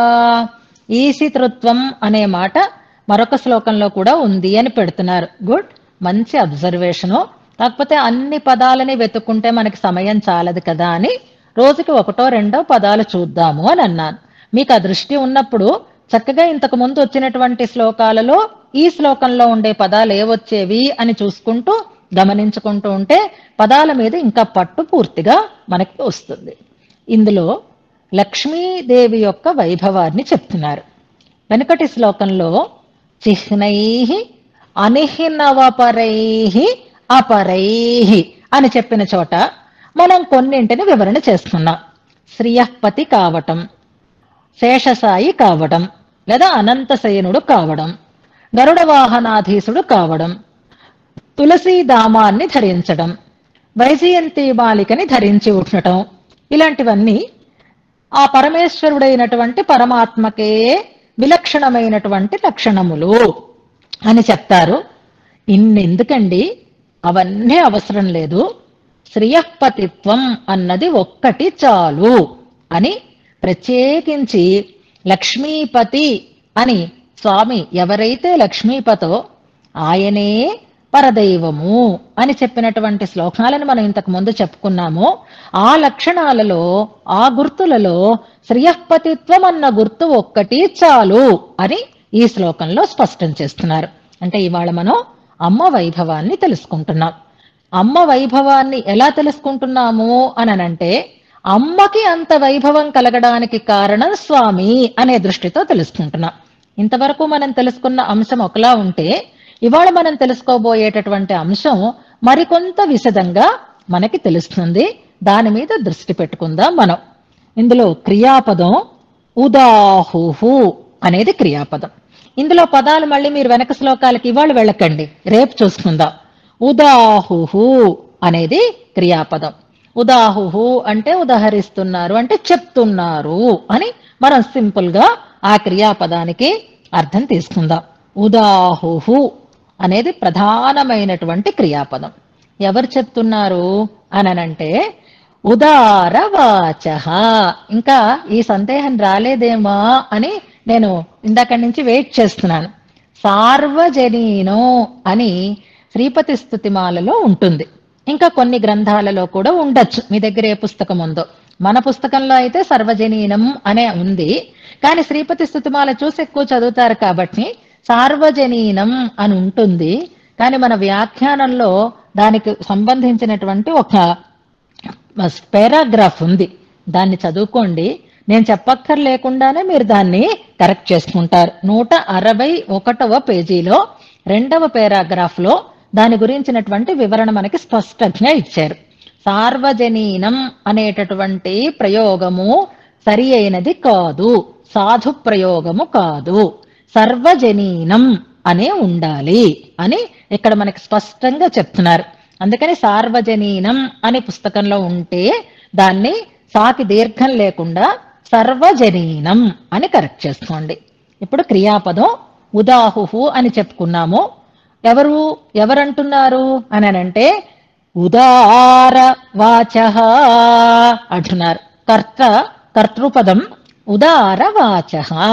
ఈసితృత్వం అనే మాట మరొక శ్లోకంలో కూడా ఉంది అని పెడుతున్నారు గుడ్ మంచి అబ్జర్వేషను కాకపోతే అన్ని పదాలని వెతుక్కుంటే మనకి సమయం చాలదు కదా అని రోజుకి ఒకటో రెండో పదాలు చూద్దాము అని అన్నాను మీకు ఆ దృష్టి ఉన్నప్పుడు చక్కగా ఇంతకు ముందు వచ్చినటువంటి శ్లోకాలలో ఈ శ్లోకంలో ఉండే పదాలు ఏవొచ్చేవి అని చూసుకుంటూ గమనించుకుంటూ ఉంటే పదాల మీద ఇంకా పట్టు పూర్తిగా మనకి వస్తుంది ఇందులో లక్ష్మీదేవి యొక్క వైభవాన్ని చెప్తున్నారు వెనుకటి శ్లోకంలో చిహ్నై అనిహినవపరై అపరై అని చెప్పిన చోట మనం కొన్నింటిని వివరణ చేస్తున్నాం శ్రియపతి కావటం శేషసాయి కావడం లేదా అనంతశయనుడు కావడం గరుడ వాహనాధీశుడు కావడం తులసీదామాన్ని ధరించడం వైజయంతి బాలికని ధరించి ఉండటం ఇలాంటివన్నీ ఆ పరమేశ్వరుడైనటువంటి పరమాత్మకే విలక్షణమైనటువంటి లక్షణములు అని చెప్తారు ఇన్నెందుకండి అవన్నీ అవసరం లేదు శ్రియపతిత్వం అన్నది ఒక్కటి చాలు అని ప్రత్యేకించి లక్ష్మీపతి అని స్వామి ఎవరైతే లక్ష్మీపతో ఆయనే పరదైవము అని చెప్పినటువంటి శ్లోకాలను మనం ఇంతకు ముందు చెప్పుకున్నాము ఆ లక్షణాలలో ఆ గుర్తులలో శ్రియపతిత్వం అన్న గుర్తు ఒక్కటి చాలు అని ఈ శ్లోకంలో స్పష్టం చేస్తున్నారు అంటే ఇవాళ మనం అమ్మ వైభవాన్ని తెలుసుకుంటున్నాం అమ్మ వైభవాన్ని ఎలా తెలుసుకుంటున్నాము అని అనంటే అమ్మకి అంత వైభవం కలగడానికి కారణం స్వామి అనే దృష్టితో తెలుసుకుంటున్నాం ఇంతవరకు మనం తెలుసుకున్న అంశం ఒకలా ఉంటే ఇవాళ మనం తెలుసుకోబోయేటటువంటి అంశం మరికొంత విశదంగా మనకి తెలుస్తుంది దాని మీద దృష్టి పెట్టుకుందాం మనం ఇందులో క్రియాపదం ఉదాహుహు అనేది క్రియాపదం ఇందులో పదాలు మళ్ళీ మీరు వెనక శ్లోకాలకి ఇవాళ వెళ్ళకండి రేపు చూసుకుందాం ఉదాహుహు అనేది క్రియాపదం ఉదాహుహు అంటే ఉదహరిస్తున్నారు అంటే చెప్తున్నారు అని మనం సింపుల్ గా ఆ క్రియాపదానికి అర్థం తీసుకుందాం ఉదాహుహు అనేది ప్రధానమైనటువంటి క్రియాపదం ఎవరు చెప్తున్నారు అననంటే ఉదారవాచ ఇంకా ఈ సందేహం రాలేదేమా అని నేను ఇందాక నుంచి వెయిట్ చేస్తున్నాను సార్వజనీనో అని శ్రీపతి స్థుతిమాలలో ఉంటుంది ఇంకా కొన్ని గ్రంథాలలో కూడా ఉండొచ్చు మీ దగ్గర ఏ పుస్తకం ఉందో మన పుస్తకంలో అయితే సర్వజనీనం అనే ఉంది కానీ శ్రీపతి స్థుతిమాల చూసి ఎక్కువ చదువుతారు కాబట్టి సార్వజనీనం అని ఉంటుంది కానీ మన వ్యాఖ్యానంలో దానికి సంబంధించినటువంటి ఒక పారాగ్రాఫ్ ఉంది దాన్ని చదువుకోండి నేను చెప్పక్కర్లేకుండానే మీరు దాన్ని కరెక్ట్ చేసుకుంటారు నూట అరవై ఒకటవ పేజీలో రెండవ పారాగ్రాఫ్ లో దాని గురించినటువంటి వివరణ మనకి స్పష్టంగా ఇచ్చారు సార్వజనీనం అనేటటువంటి ప్రయోగము సరి అయినది కాదు సాధు ప్రయోగము కాదు సర్వజనీనం అనే ఉండాలి అని ఇక్కడ మనకి స్పష్టంగా చెప్తున్నారు అందుకని సార్వజనీనం అనే పుస్తకంలో ఉంటే దాన్ని సాకి దీర్ఘం లేకుండా సర్వజనీనం అని కరెక్ట్ చేసుకోండి ఇప్పుడు క్రియాపదం ఉదాహుహు అని చెప్పుకున్నాము ఎవరు ఎవరంటున్నారు అని అంటే ఉదార వాచ అంటున్నారు కర్త కర్తృపదం ఉదార వాచ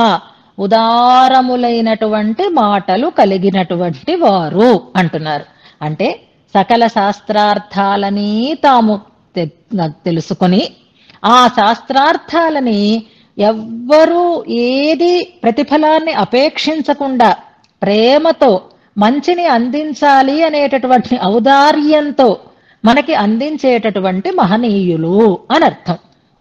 ఉదారములైనటువంటి మాటలు కలిగినటువంటి వారు అంటున్నారు అంటే సకల శాస్త్రార్థాలని తాము తె- తెలుసుకొని ఆ శాస్త్రార్థాలని ఎవ్వరూ ఏది ప్రతిఫలాన్ని అపేక్షించకుండా ప్రేమతో మంచిని అందించాలి అనేటటువంటి ఔదార్యంతో మనకి అందించేటటువంటి మహనీయులు అని అర్థం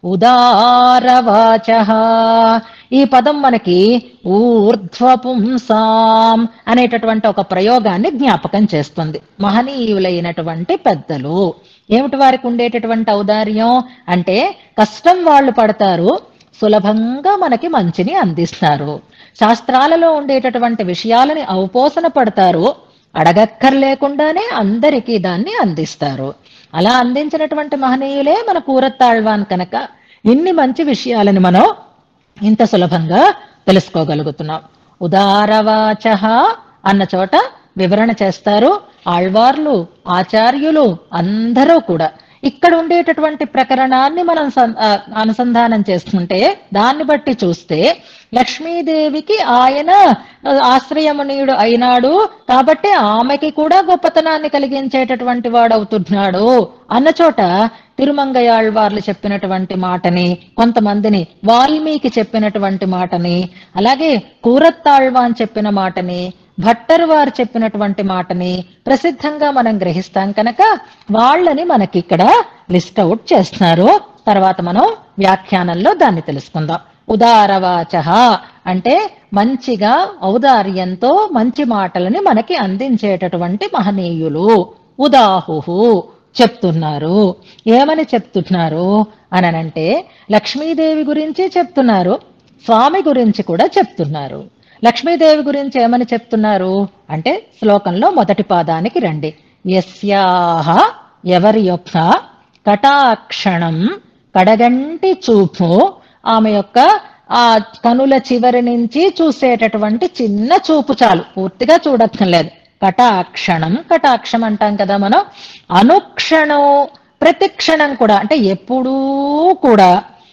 ఉదారవాచ ఈ పదం మనకి ఊర్ధ్వపుంసాం అనేటటువంటి ఒక ప్రయోగాన్ని జ్ఞాపకం చేస్తుంది మహనీయులైనటువంటి పెద్దలు ఏమిటి వారికి ఉండేటటువంటి ఔదార్యం అంటే కష్టం వాళ్ళు పడతారు సులభంగా మనకి మంచిని అందిస్తారు శాస్త్రాలలో ఉండేటటువంటి విషయాలని అవపోసన పడతారు అడగక్కర్లేకుండానే అందరికీ దాన్ని అందిస్తారు అలా అందించినటువంటి మహనీయులే మన కూరత్తాళ్వాన్ కనుక ఇన్ని మంచి విషయాలని మనం ఇంత సులభంగా తెలుసుకోగలుగుతున్నాం ఉదారవాచ అన్న చోట వివరణ చేస్తారు ఆళ్వార్లు ఆచార్యులు అందరూ కూడా ఇక్కడ ఉండేటటువంటి ప్రకరణాన్ని మనం సం- ఆ, అనుసంధానం చేసుకుంటే దాన్ని బట్టి చూస్తే లక్ష్మీదేవికి ఆయన ఆ, ఆశ్రయమునీయుడు అయినాడు కాబట్టి ఆమెకి కూడా గొప్పతనాన్ని కలిగించేటటువంటి వాడు అవుతున్నాడు అన్న చోట తిరుమంగయాళ్వార్లు చెప్పినటువంటి మాటని కొంతమందిని వాల్మీకి చెప్పినటువంటి మాటని అలాగే కూరత్తాళ్వాన్ చెప్పిన మాటని భట్టరు వారు చెప్పినటువంటి మాటని ప్రసిద్ధంగా మనం గ్రహిస్తాం కనుక వాళ్ళని మనకి ఇక్కడ లిస్ట్ అవుట్ చేస్తున్నారు తర్వాత మనం వ్యాఖ్యానంలో దాన్ని తెలుసుకుందాం ఉదారవాచ అంటే మంచిగా ఔదార్యంతో మంచి మాటలని మనకి అందించేటటువంటి మహనీయులు ఉదాహుహు చెప్తున్నారు ఏమని చెప్తున్నారు అననంటే లక్ష్మీదేవి గురించి చెప్తున్నారు స్వామి గురించి కూడా చెప్తున్నారు లక్ష్మీదేవి గురించి ఏమని చెప్తున్నారు అంటే శ్లోకంలో మొదటి పాదానికి రండి యస్యాహ ఎవరి యొక్క కటాక్షణం కడగంటి చూపు ఆమె యొక్క ఆ కనుల చివరి నుంచి చూసేటటువంటి చిన్న చూపు చాలు పూర్తిగా చూడక్కర్లేదు కటాక్షణం కటాక్షం అంటాం కదా మనం అనుక్షణం ప్రతి క్షణం కూడా అంటే ఎప్పుడూ కూడా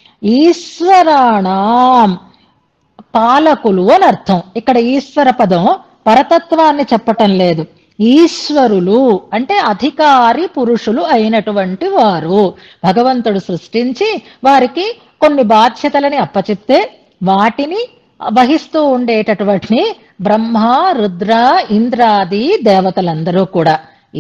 ఈశ్వరాణం పాలకులు అని అర్థం ఇక్కడ ఈశ్వర పదం పరతత్వాన్ని చెప్పటం లేదు ఈశ్వరులు అంటే అధికారి పురుషులు అయినటువంటి వారు భగవంతుడు సృష్టించి వారికి కొన్ని బాధ్యతలని అప్పచెప్తే వాటిని వహిస్తూ ఉండేటటువంటి బ్రహ్మ రుద్ర ఇంద్రాది దేవతలందరూ కూడా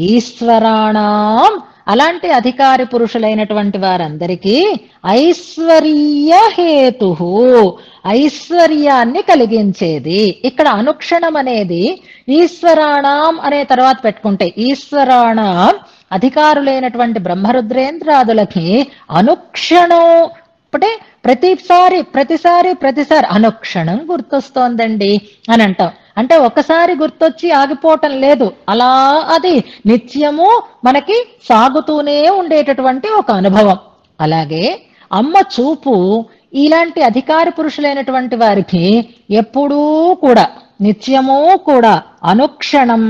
ఈశ్వరాణం అలాంటి అధికారి పురుషులైనటువంటి వారందరికీ ఐశ్వర్య హేతు ఐశ్వర్యాన్ని కలిగించేది ఇక్కడ అనుక్షణం అనేది ఈశ్వరాణం అనే తర్వాత పెట్టుకుంటే ఈశ్వరాణం అధికారులైనటువంటి బ్రహ్మరుద్రేంద్రాదులకి అనుక్షణం అంటే ప్రతిసారి ప్రతిసారి ప్రతిసారి అనుక్షణం గుర్తొస్తోందండి అని అంటాం అంటే ఒకసారి గుర్తొచ్చి ఆగిపోవటం లేదు అలా అది నిత్యము మనకి సాగుతూనే ఉండేటటువంటి ఒక అనుభవం అలాగే అమ్మ చూపు ఇలాంటి అధికారి పురుషులైనటువంటి వారికి ఎప్పుడూ కూడా నిత్యము కూడా అనుక్షణం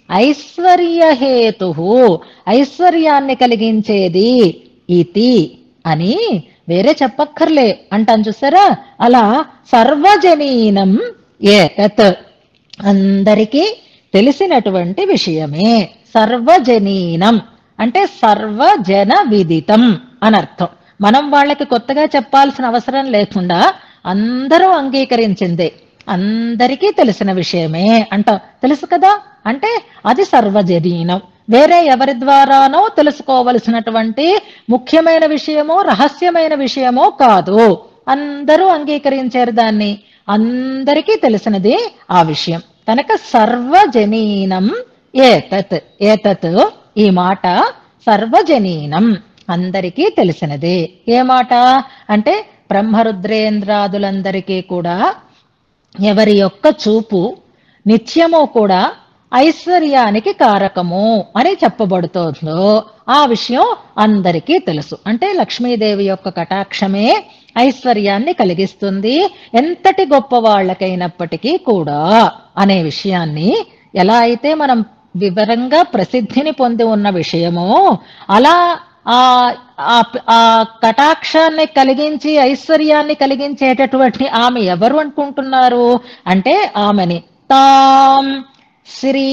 ఐశ్వర్యహేతు ఐశ్వర్యాన్ని కలిగించేది ఇతి అని వేరే చెప్పక్కర్లే అంటాను చూసారా అలా సర్వజనీనం ఏతత్ అందరికీ తెలిసినటువంటి విషయమే సర్వజనీనం అంటే సర్వజన విదితం అని అర్థం మనం వాళ్ళకి కొత్తగా చెప్పాల్సిన అవసరం లేకుండా అందరూ అంగీకరించిందే అందరికీ తెలిసిన విషయమే అంటాం తెలుసు కదా అంటే అది సర్వజనీనం వేరే ఎవరి ద్వారానో తెలుసుకోవలసినటువంటి ముఖ్యమైన విషయమో రహస్యమైన విషయమో కాదు అందరూ అంగీకరించారు దాన్ని అందరికీ తెలిసినది ఆ విషయం కనుక సర్వజనీనం ఏతత్ ఏతత్ ఈ మాట సర్వజనీనం అందరికీ తెలిసినదే ఏ మాట అంటే బ్రహ్మరుద్రేంద్రాదులందరికీ కూడా ఎవరి యొక్క చూపు నిత్యము కూడా ఐశ్వర్యానికి కారకము అని చెప్పబడుతోందో ఆ విషయం అందరికీ తెలుసు అంటే లక్ష్మీదేవి యొక్క కటాక్షమే ఐశ్వర్యాన్ని కలిగిస్తుంది ఎంతటి గొప్ప వాళ్ళకైనప్పటికీ కూడా అనే విషయాన్ని ఎలా అయితే మనం వివరంగా ప్రసిద్ధిని పొంది ఉన్న విషయమో అలా ఆ ఆ- ఆ కటాక్షాన్ని కలిగించి ఐశ్వర్యాన్ని కలిగించేటటువంటి ఆమె ఎవరు అనుకుంటున్నారు అంటే ఆమెని తాం శ్రీ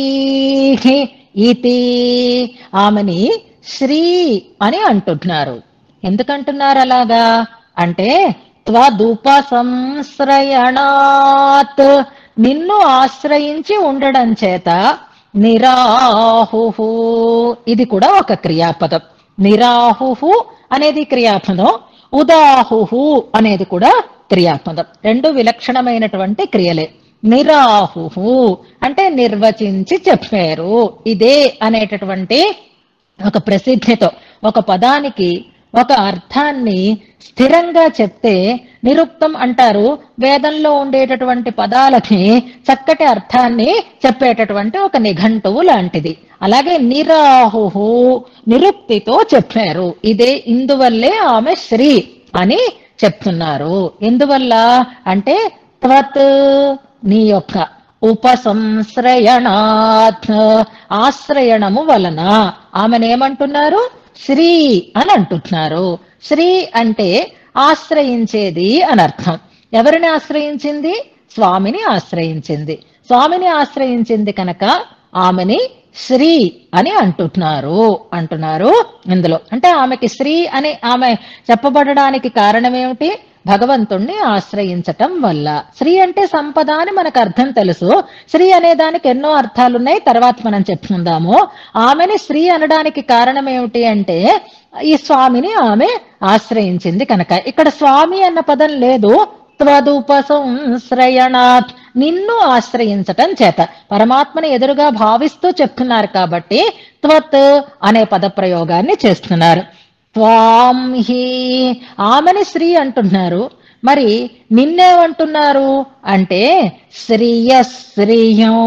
ఇతి ఆమెని శ్రీ అని అంటున్నారు ఎందుకంటున్నారు అలాగా అంటే త్వదుప సంశ్రయణాత్ నిన్ను ఆశ్రయించి ఉండడం చేత నిరాహు ఇది కూడా ఒక క్రియాపదం నిరాహు అనేది క్రియాపదం ఉదాహుహు అనేది కూడా క్రియాత్మకం రెండు విలక్షణమైనటువంటి క్రియలే నిరాహుహు అంటే నిర్వచించి చెప్పారు ఇదే అనేటటువంటి ఒక ప్రసిద్ధితో ఒక పదానికి ఒక అర్థాన్ని స్థిరంగా చెప్తే నిరుక్తం అంటారు వేదంలో ఉండేటటువంటి పదాలకి చక్కటి అర్థాన్ని చెప్పేటటువంటి ఒక నిఘంటువు లాంటిది అలాగే నిరాహుహు నిరుక్తితో చెప్పారు ఇదే ఇందువల్లే ఆమె శ్రీ అని చెప్తున్నారు ఎందువల్ల అంటే త్వత్ నీ యొక్క ఉపసంశ్రయణాత్ ఆశ్రయణము వలన ఆమెనేమంటున్నారు శ్రీ అని అంటున్నారు శ్రీ అంటే ఆశ్రయించేది అని అర్థం ఎవరిని ఆశ్రయించింది స్వామిని ఆశ్రయించింది స్వామిని ఆశ్రయించింది కనుక ఆమెని శ్రీ అని అంటున్నారు అంటున్నారు ఇందులో అంటే ఆమెకి శ్రీ అని ఆమె చెప్పబడడానికి కారణం ఏమిటి భగవంతుణ్ణి ఆశ్రయించటం వల్ల శ్రీ అంటే సంపద అని మనకు అర్థం తెలుసు శ్రీ అనే దానికి ఎన్నో అర్థాలు ఉన్నాయి తర్వాత మనం చెప్పుకుందాము ఆమెని శ్రీ అనడానికి కారణం ఏమిటి అంటే ఈ స్వామిని ఆమె ఆశ్రయించింది కనుక ఇక్కడ స్వామి అన్న పదం లేదు త్వదుపసంశ్రయణాత్ నిన్ను ఆశ్రయించటం చేత పరమాత్మని ఎదురుగా భావిస్తూ చెప్తున్నారు కాబట్టి త్వత్ అనే పదప్రయోగాన్ని చేస్తున్నారు త్వాం హి ఆమెని శ్రీ అంటున్నారు మరి నిన్నేమంటున్నారు అంటే శ్రీయశ్రీయో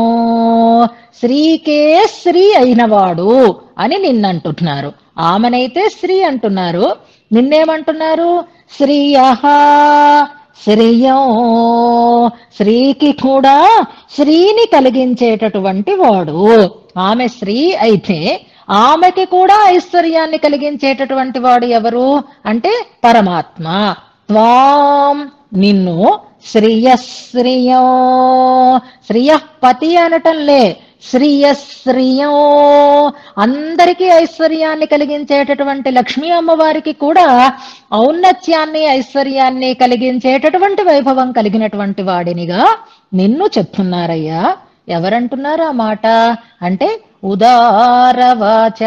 శ్రీకే శ్రీ అయినవాడు అని నిన్నంటున్నారు ఆమెనైతే శ్రీ అంటున్నారు నిన్నేమంటున్నారు శ్రీయ శ్రీయో శ్రీకి కూడా శ్రీని కలిగించేటటువంటి వాడు ఆమె శ్రీ అయితే ఆమెకి కూడా ఐశ్వర్యాన్ని కలిగించేటటువంటి వాడు ఎవరు అంటే పరమాత్మ త్వాం నిన్ను శ్రీయశ్రియో శ్రీయపతి అనటంలే శ్రీయశ్రియో అందరికీ ఐశ్వర్యాన్ని కలిగించేటటువంటి లక్ష్మీ అమ్మవారికి కూడా ఔన్నత్యాన్ని ఐశ్వర్యాన్ని కలిగించేటటువంటి వైభవం కలిగినటువంటి వాడినిగా నిన్ను చెప్తున్నారయ్యా ఎవరంటున్నారు ఆ మాట అంటే ఉదారవాచ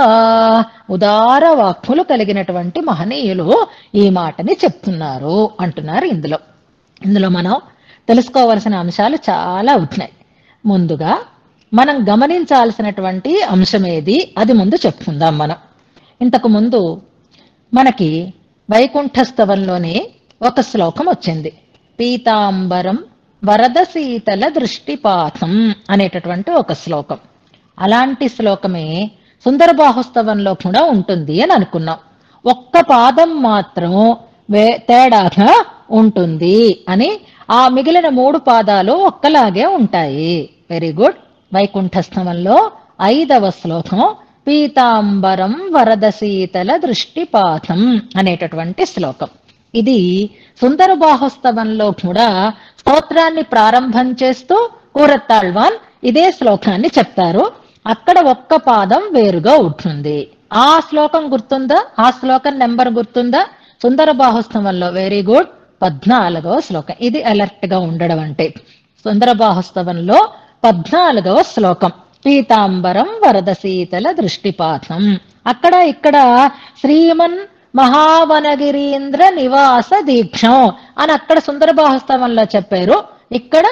ఉదార వాక్కులు కలిగినటువంటి మహనీయులు ఈ మాటని చెప్తున్నారు అంటున్నారు ఇందులో ఇందులో మనం తెలుసుకోవలసిన అంశాలు చాలా ఉన్నాయి ముందుగా మనం గమనించాల్సినటువంటి అంశం ఏది అది ముందు చెప్పుకుందాం మనం ఇంతకు ముందు మనకి వైకుంఠస్తవంలోనే ఒక శ్లోకం వచ్చింది పీతాంబరం వరద శీతల దృష్టిపాతం అనేటటువంటి ఒక శ్లోకం అలాంటి శ్లోకమే సుందర బాహుస్తవంలో కూడా ఉంటుంది అని అనుకున్నాం ఒక్క పాదం మాత్రం వే తేడాగా ఉంటుంది అని ఆ మిగిలిన మూడు పాదాలు ఒక్కలాగే ఉంటాయి వెరీ గుడ్ వైకుంఠస్తవంలో ఐదవ శ్లోకం పీతాంబరం వరద శీతల దృష్టిపాతం అనేటటువంటి శ్లోకం ఇది సుందర బాహుస్తవంలో కూడా స్తోత్రాన్ని ప్రారంభం చేస్తూ కూరత్తాళ్వాన్ ఇదే శ్లోకాన్ని చెప్తారు అక్కడ ఒక్క పాదం వేరుగా ఉంటుంది ఆ శ్లోకం గుర్తుందా ఆ శ్లోకం నెంబర్ గుర్తుందా సుందర బాహుస్తవంలో వెరీ గుడ్ పద్నాలుగవ శ్లోకం ఇది అలర్ట్ గా ఉండడం అంటే సుందర బాహుస్తవంలో పద్నాలుగవ శ్లోకం పీతాంబరం వరద శీతల దృష్టిపాతం అక్కడ ఇక్కడ శ్రీమన్ మహావనగిరీంద్ర నివాస దీక్షం అని అక్కడ సుందర బాహుస్తవంలో చెప్పారు ఇక్కడ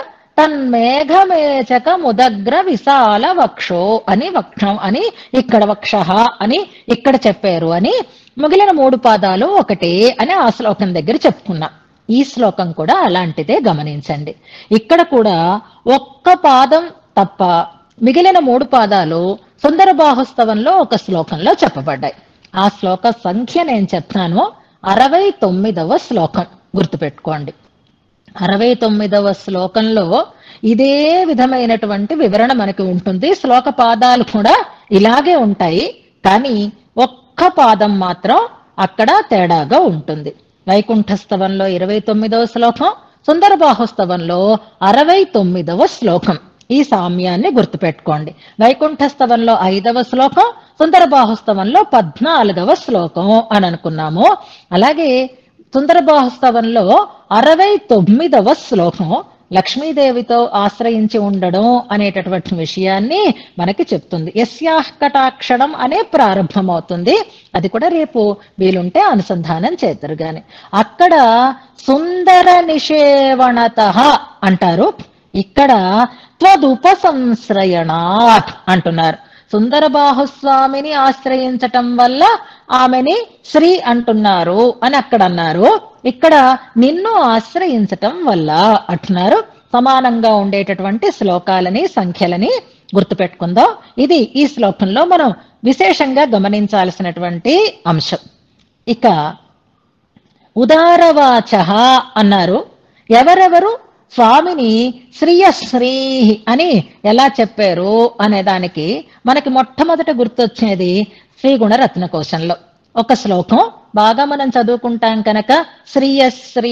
తన్మేఘమేచక ముదగ్ర విశాల వక్షో అని వక్షం అని ఇక్కడ వక్ష అని ఇక్కడ చెప్పారు అని మిగిలిన మూడు పాదాలు ఒకటే అని ఆ శ్లోకం దగ్గర చెప్పుకున్నా ఈ శ్లోకం కూడా అలాంటిదే గమనించండి ఇక్కడ కూడా ఒక్క పాదం తప్ప మిగిలిన మూడు పాదాలు సుందర బాహుస్తవంలో ఒక శ్లోకంలో చెప్పబడ్డాయి ఆ శ్లోక సంఖ్య నేను చెప్తాను అరవై తొమ్మిదవ శ్లోకం గుర్తుపెట్టుకోండి అరవై తొమ్మిదవ శ్లోకంలో ఇదే విధమైనటువంటి వివరణ మనకి ఉంటుంది శ్లోక పాదాలు కూడా ఇలాగే ఉంటాయి కానీ ఒక్క పాదం మాత్రం అక్కడ తేడాగా ఉంటుంది వైకుంఠస్తవంలో ఇరవై తొమ్మిదవ శ్లోకం సుందర బాహుస్తవంలో అరవై తొమ్మిదవ శ్లోకం ఈ సామ్యాన్ని గుర్తుపెట్టుకోండి వైకుంఠస్తవంలో ఐదవ శ్లోకం సుందర బాహుస్తవంలో పద్నాలుగవ శ్లోకం అని అనుకున్నాము అలాగే సుందర బాహుస్తవంలో అరవై తొమ్మిదవ శ్లోకం లక్ష్మీదేవితో ఆశ్రయించి ఉండడం అనేటటువంటి విషయాన్ని మనకి చెప్తుంది యస్యాహ్ కటాక్షణం అనే ప్రారంభమవుతుంది అది కూడా రేపు వీలుంటే అనుసంధానం చేద్దరు గాని అక్కడ సుందర నిషేవణత అంటారు ఇక్కడ త్వదుపసంశ్రయణాత్ అంటున్నారు సుందర బాహుస్వామిని ఆశ్రయించటం వల్ల ఆమెని శ్రీ అంటున్నారు అని అక్కడ అన్నారు ఇక్కడ నిన్ను ఆశ్రయించటం వల్ల అంటున్నారు సమానంగా ఉండేటటువంటి శ్లోకాలని సంఖ్యలని గుర్తుపెట్టుకుందాం ఇది ఈ శ్లోకంలో మనం విశేషంగా గమనించాల్సినటువంటి అంశం ఇక ఉదారవాచ అన్నారు ఎవరెవరు స్వామిని శ్రీయశ్రీ అని ఎలా చెప్పారు అనే దానికి మనకి మొట్టమొదట గుర్తొచ్చేది శ్రీగుణ రత్నకోశంలో ఒక శ్లోకం బాగా మనం చదువుకుంటాం కనుక శ్రీయశ్రీ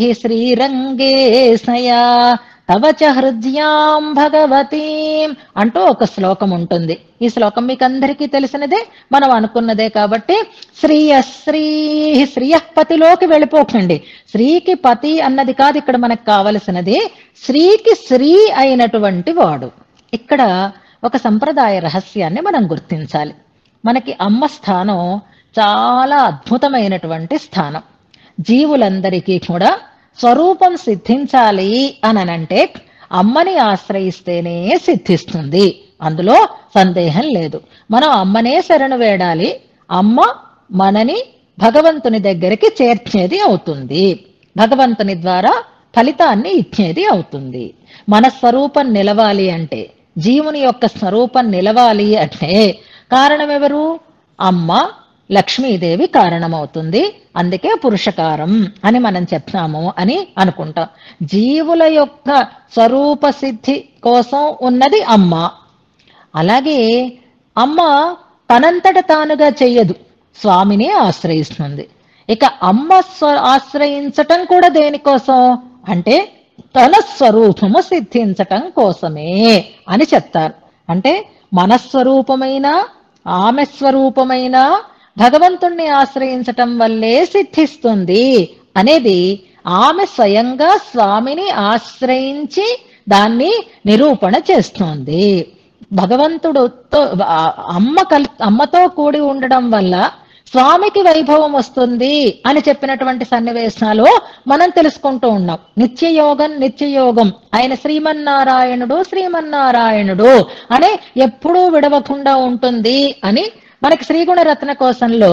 శ్రీరంగేశయా తవ చ హృద్యాం భగవతీం అంటూ ఒక శ్లోకం ఉంటుంది ఈ శ్లోకం మీకు అందరికీ తెలిసినదే మనం అనుకున్నదే కాబట్టి శ్రీయ శ్రీ శ్రీయ పతిలోకి వెళ్ళిపోకండి శ్రీకి పతి అన్నది కాదు ఇక్కడ మనకు కావలసినది శ్రీకి శ్రీ అయినటువంటి వాడు ఇక్కడ ఒక సంప్రదాయ రహస్యాన్ని మనం గుర్తించాలి మనకి అమ్మ స్థానం చాలా అద్భుతమైనటువంటి స్థానం జీవులందరికీ కూడా స్వరూపం సిద్ధించాలి అనంటే అమ్మని ఆశ్రయిస్తేనే సిద్ధిస్తుంది అందులో సందేహం లేదు మనం అమ్మనే శరణు వేడాలి అమ్మ మనని భగవంతుని దగ్గరికి చేర్చేది అవుతుంది భగవంతుని ద్వారా ఫలితాన్ని ఇచ్చేది అవుతుంది మన స్వరూపం నిలవాలి అంటే జీవుని యొక్క స్వరూపం నిలవాలి అంటే కారణం ఎవరు అమ్మ లక్ష్మీదేవి కారణమవుతుంది అందుకే పురుషకారం అని మనం చెప్తాము అని అనుకుంటాం జీవుల యొక్క స్వరూప సిద్ధి కోసం ఉన్నది అమ్మ అలాగే అమ్మ తనంతట తానుగా చెయ్యదు స్వామిని ఆశ్రయిస్తుంది ఇక అమ్మ స్వ ఆశ్రయించటం కూడా దేనికోసం అంటే తన స్వరూపము సిద్ధించటం కోసమే అని చెప్తారు అంటే మన స్వరూపమైన ఆమె స్వరూపమైన భగవంతుణ్ణి ఆశ్రయించటం వల్లే సిద్ధిస్తుంది అనేది ఆమె స్వయంగా స్వామిని ఆశ్రయించి దాన్ని నిరూపణ చేస్తోంది భగవంతుడుతో ఆ- అమ్మ కల్ అమ్మతో కూడి ఉండడం వల్ల స్వామికి వైభవం వస్తుంది అని చెప్పినటువంటి సన్నివేశాలు మనం తెలుసుకుంటూ ఉన్నాం నిత్యయోగం నిత్యయోగం ఆయన శ్రీమన్నారాయణుడు శ్రీమన్నారాయణుడు అనే ఎప్పుడూ విడవకుండా ఉంటుంది అని మనకి శ్రీగుణరత్న కోశంలో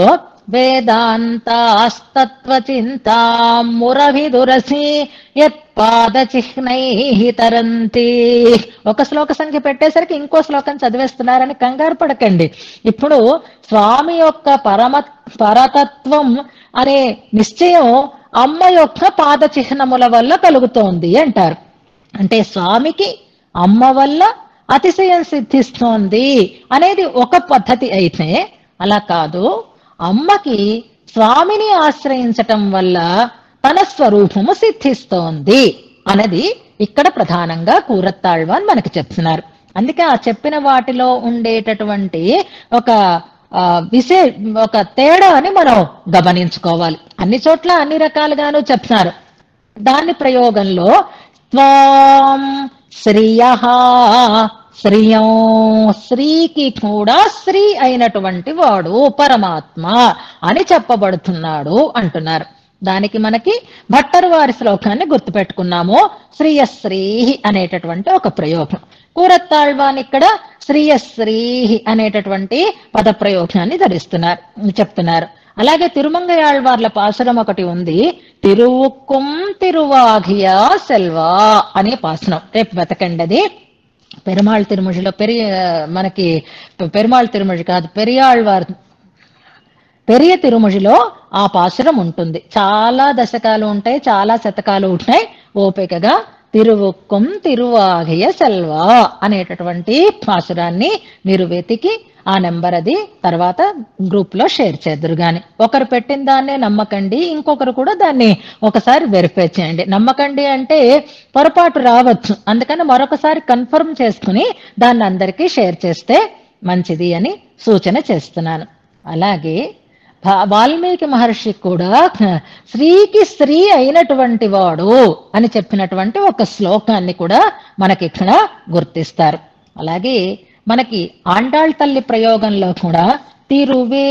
వేదాంతాస్తత్వ చింతామురభిదురసి యత్పాద చిహ్నై తరంతి ఒక శ్లోక సంఖ్య పెట్టేసరికి ఇంకో శ్లోకం చదివేస్తున్నారని కంగారు పడకండి ఇప్పుడు స్వామి యొక్క పరమ పరతత్వం అనే నిశ్చయం అమ్మ యొక్క పాద చిహ్నముల వల్ల కలుగుతోంది అంటారు అంటే స్వామికి అమ్మ వల్ల అతిశయం సిద్ధిస్తోంది అనేది ఒక పద్ధతి అయితే అలా కాదు అమ్మకి స్వామిని ఆశ్రయించటం వల్ల తన స్వరూపము సిద్ధిస్తోంది అన్నది ఇక్కడ ప్రధానంగా కూరత్తాళ్వాన్ మనకి చెప్తున్నారు అందుకే ఆ చెప్పిన వాటిలో ఉండేటటువంటి ఒక ఆ, విశే ఒక తేడాని మనం గమనించుకోవాలి అన్ని చోట్ల అన్ని రకాలుగాను చెప్తున్నారు దాని ప్రయోగంలో త్వాం శ్రియ శ్రియం శ్రీకి కూడా శ్రీ అయినటువంటి వాడు పరమాత్మ అని చెప్పబడుతున్నాడు అంటున్నారు దానికి మనకి భట్టరు వారి శ్లోకాన్ని గుర్తుపెట్టుకున్నాము శ్రీయశ్రీ అనేటటువంటి ఒక ప్రయోగం కూరత్తాళ్వాన్ ఇక్కడ శ్రీయశ్రీ అనేటటువంటి పద ప్రయోగాన్ని ధరిస్తున్నారు చెప్తున్నారు అలాగే తిరుమంగయాళ్వార్ల పాసురం ఒకటి ఉంది తిరువుక్కుం తిరువాఘియా సెల్వా అనే పాసురం రేపు వెతకండి అది పెరుమాళ్ తిరుమజిలో పెరియ మనకి పెరుమాళ్ తిరుమజి కాదు పెరియాళ్వార్ పెరియ తిరుమజిలో ఆ పాసురం ఉంటుంది చాలా దశకాలు ఉంటాయి చాలా శతకాలు ఉంటాయి ఓపికగా తిరువుక్కుం తిరువాఘయ సెల్వా అనేటటువంటి పాసురాన్ని మీరు వెతికి ఆ నెంబర్ అది తర్వాత గ్రూప్ లో షేర్ చేద్దరు గాని ఒకరు పెట్టిన దాన్నే నమ్మకండి ఇంకొకరు కూడా దాన్ని ఒకసారి వెరిఫై చేయండి నమ్మకండి అంటే పొరపాటు రావచ్చు అందుకని మరొకసారి కన్ఫర్మ్ చేసుకుని దాన్ని అందరికీ షేర్ చేస్తే మంచిది అని సూచన చేస్తున్నాను అలాగే భా- వాల్మీకి మహర్షి కూడా స్త్రీకి స్త్రీ అయినటువంటి వాడు అని చెప్పినటువంటి ఒక శ్లోకాన్ని కూడా మనకి ఇక్కడ గుర్తిస్తారు అలాగే మనకి ఆండాళ్ తల్లి ప్రయోగంలో కూడా తిరువే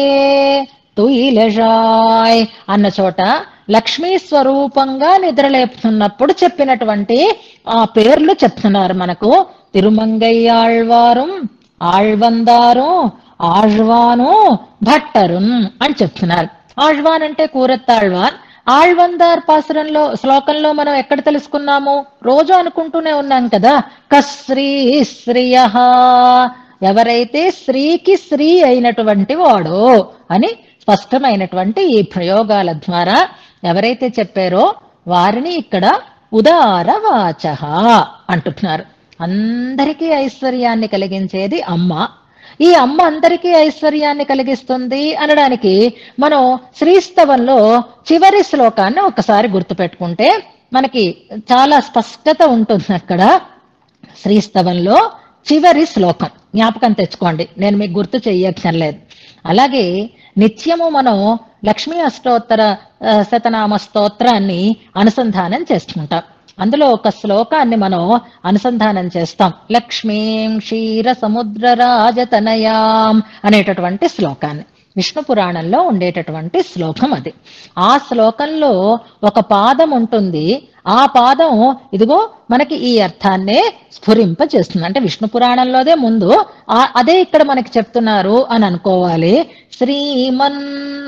తుయిలజాయ్ అన్న చోట లక్ష్మీ స్వరూపంగా నిద్రలేపుతున్నప్పుడు చెప్పినటువంటి ఆ పేర్లు చెప్తున్నారు మనకు తిరుమంగయ్యాళ్వారు ఆళ్వందారు ఆళ్వాను భట్టరున్ అని చెప్తున్నారు ఆళ్వాన్ అంటే కూరెత్తాళ్వాన్ ఆళ్వందార్ పాసురంలో శ్లోకంలో మనం ఎక్కడ తెలుసుకున్నాము రోజు అనుకుంటూనే ఉన్నాం కదా కశ్రీ శ్రియ ఎవరైతే స్త్రీకి స్త్రీ అయినటువంటి వాడు అని స్పష్టమైనటువంటి ఈ ప్రయోగాల ద్వారా ఎవరైతే చెప్పారో వారిని ఇక్కడ ఉదార వాచ అంటున్నారు అందరికీ ఐశ్వర్యాన్ని కలిగించేది అమ్మ ఈ అమ్మ అందరికీ ఐశ్వర్యాన్ని కలిగిస్తుంది అనడానికి మనం శ్రీస్తవంలో చివరి శ్లోకాన్ని ఒకసారి గుర్తుపెట్టుకుంటే మనకి చాలా స్పష్టత ఉంటుంది అక్కడ శ్రీస్తవంలో చివరి శ్లోకం జ్ఞాపకం తెచ్చుకోండి నేను మీకు గుర్తు చెయ్యక్కర్లేదు అలాగే నిత్యము మనం లక్ష్మీ అష్టోత్తర ఆ, శతనామ స్తోత్రాన్ని అనుసంధానం చేసుకుంటాం అందులో ఒక శ్లోకాన్ని మనం అనుసంధానం చేస్తాం లక్ష్మీం క్షీర సముద్ర రాజతనయాం అనేటటువంటి శ్లోకాన్ని విష్ణు పురాణంలో ఉండేటటువంటి శ్లోకం అది ఆ శ్లోకంలో ఒక పాదం ఉంటుంది ఆ పాదం ఇదిగో మనకి ఈ అర్థాన్నే స్ఫురింప చేస్తుంది అంటే విష్ణు పురాణంలోదే ముందు ఆ- అదే ఇక్కడ మనకి చెప్తున్నారు అని అనుకోవాలి శ్రీమన్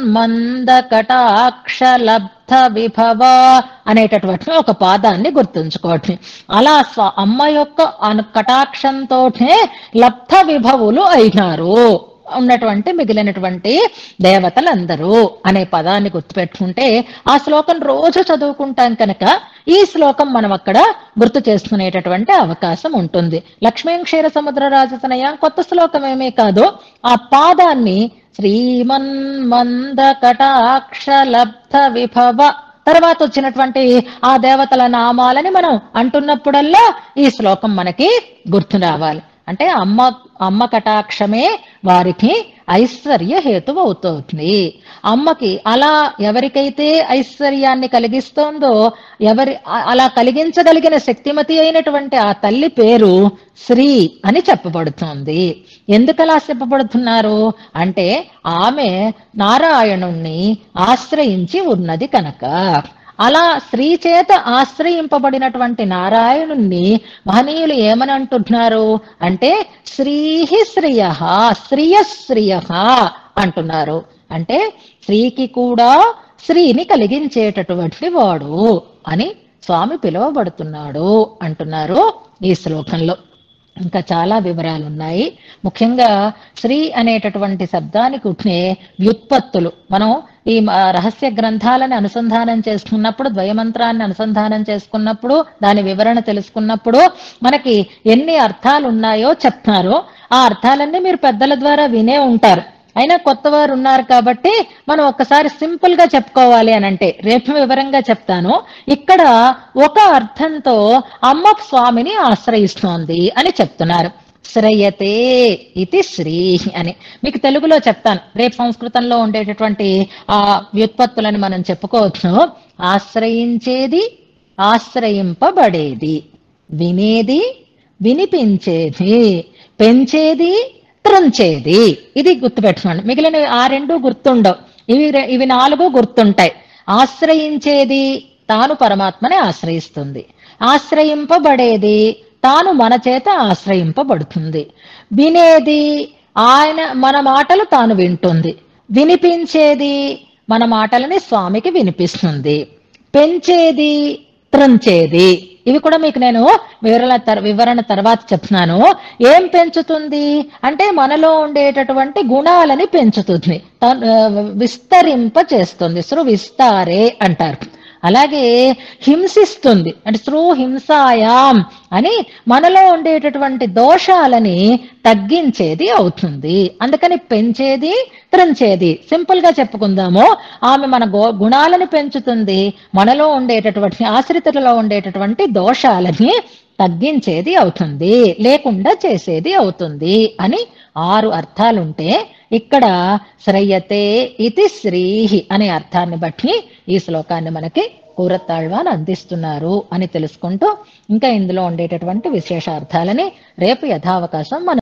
మంద కటాక్ష లబ్ధ విభవ అనేటటువంటి ఒక పాదాన్ని గుర్తుంచుకోండి అలా స్వ- అమ్మ యొక్క అను కటాక్షంతోనే లబ్ధ విభవులు అయినారు ఉన్నటువంటి మిగిలినటువంటి దేవతలందరూ అనే పదాన్ని గుర్తుపెట్టుకుంటే ఆ శ్లోకం రోజు చదువుకుంటాం కనుక ఈ శ్లోకం మనం అక్కడ గుర్తు చేసుకునేటటువంటి అవకాశం ఉంటుంది లక్ష్మీ క్షీర సముద్ర రాజతనయ కొత్త శ్లోకం ఏమీ కాదు ఆ పాదాన్ని శ్రీమన్ మంద కటాక్ష లబ్ధ విభవ తర్వాత వచ్చినటువంటి ఆ దేవతల నామాలని మనం అంటున్నప్పుడల్లా ఈ శ్లోకం మనకి గుర్తు రావాలి అంటే అమ్మ అమ్మ కటాక్షమే వారికి ఐశ్వర్య హేతువు అవుతుంది అమ్మకి అలా ఎవరికైతే ఐశ్వర్యాన్ని కలిగిస్తోందో ఎవరి అ- అలా కలిగించగలిగిన శక్తిమతి అయినటువంటి ఆ తల్లి పేరు శ్రీ అని చెప్పబడుతోంది ఎందుకు అలా చెప్పబడుతున్నారు అంటే ఆమె నారాయణుణ్ణి ఆశ్రయించి ఉన్నది కనుక అలా స్త్రీ చేత ఆశ్రయింపబడినటువంటి నారాయణుణ్ణి మహనీయులు ఏమని అంటున్నారు అంటే శ్రీహి శ్రియ శ్రియ శ్రియ అంటున్నారు అంటే స్త్రీకి కూడా స్త్రీని కలిగించేటటువంటి వాడు అని స్వామి పిలువబడుతున్నాడు అంటున్నారు ఈ శ్లోకంలో ఇంకా చాలా వివరాలు ఉన్నాయి ముఖ్యంగా శ్రీ అనేటటువంటి శబ్దానికి ఉండే వ్యుత్పత్తులు మనం ఈ మ- రహస్య గ్రంథాలని అనుసంధానం చేసుకున్నప్పుడు ద్వయమంత్రాన్ని అనుసంధానం చేసుకున్నప్పుడు దాని వివరణ తెలుసుకున్నప్పుడు మనకి ఎన్ని అర్థాలు ఉన్నాయో చెప్తారు ఆ అర్థాలన్నీ మీరు పెద్దల ద్వారా వినే ఉంటారు అయినా కొత్త వారు ఉన్నారు కాబట్టి మనం ఒక్కసారి సింపుల్ గా చెప్పుకోవాలి అని అంటే రేపు వివరంగా చెప్తాను ఇక్కడ ఒక అర్థంతో అమ్మ స్వామిని ఆశ్రయిస్తోంది అని చెప్తున్నారు శ్రయతే ఇది శ్రీ అని మీకు తెలుగులో చెప్తాను రేపు సంస్కృతంలో ఉండేటటువంటి ఆ వ్యుత్పత్తులను మనం చెప్పుకోవచ్చు ఆశ్రయించేది ఆశ్రయింపబడేది వినేది వినిపించేది పెంచేది త్రుంచేది ఇది గుర్తుపెట్టుకోండి మిగిలిన ఆ రెండు గుర్తుండవు ఇవి రె- ఇవి నాలుగు గుర్తుంటాయి ఆశ్రయించేది తాను పరమాత్మని ఆశ్రయిస్తుంది ఆశ్రయింపబడేది తాను మన చేత ఆశ్రయింపబడుతుంది వినేది ఆయన మన మాటలు తాను వింటుంది వినిపించేది మన మాటలని స్వామికి వినిపిస్తుంది పెంచేది త్రుంచేది ఇవి కూడా మీకు నేను వివరణ తర్- వివరణ తర్వాత చెప్తున్నాను ఏం పెంచుతుంది అంటే మనలో ఉండేటటువంటి గుణాలని పెంచుతుంది తన్- ఆ, విస్తరింప చేస్తుంది సృ విస్తారే అంటారు అలాగే హింసిస్తుంది అంటే శ్రూ హింసాయాం అని మనలో ఉండేటటువంటి దోషాలని తగ్గించేది అవుతుంది అందుకని పెంచేది త్రంచేది సింపుల్ గా చెప్పుకుందాము ఆమె మన గో- గుణాలను పెంచుతుంది మనలో ఉండేటటువంటి ఆశ్రితులలో ఉండేటటువంటి దోషాలని తగ్గించేది అవుతుంది లేకుండా చేసేది అవుతుంది అని ఆరు అర్థాలుంటే ఇక్కడ శ్రయ్యతే ఇది శ్రీహి అనే అర్థాన్ని బట్టి ఈ శ్లోకాన్ని మనకి కూరత్తాళ్వాన్ అందిస్తున్నారు అని తెలుసుకుంటూ ఇంకా ఇందులో ఉండేటటువంటి విశేషార్థాలని రేపు యథావకాశం మనం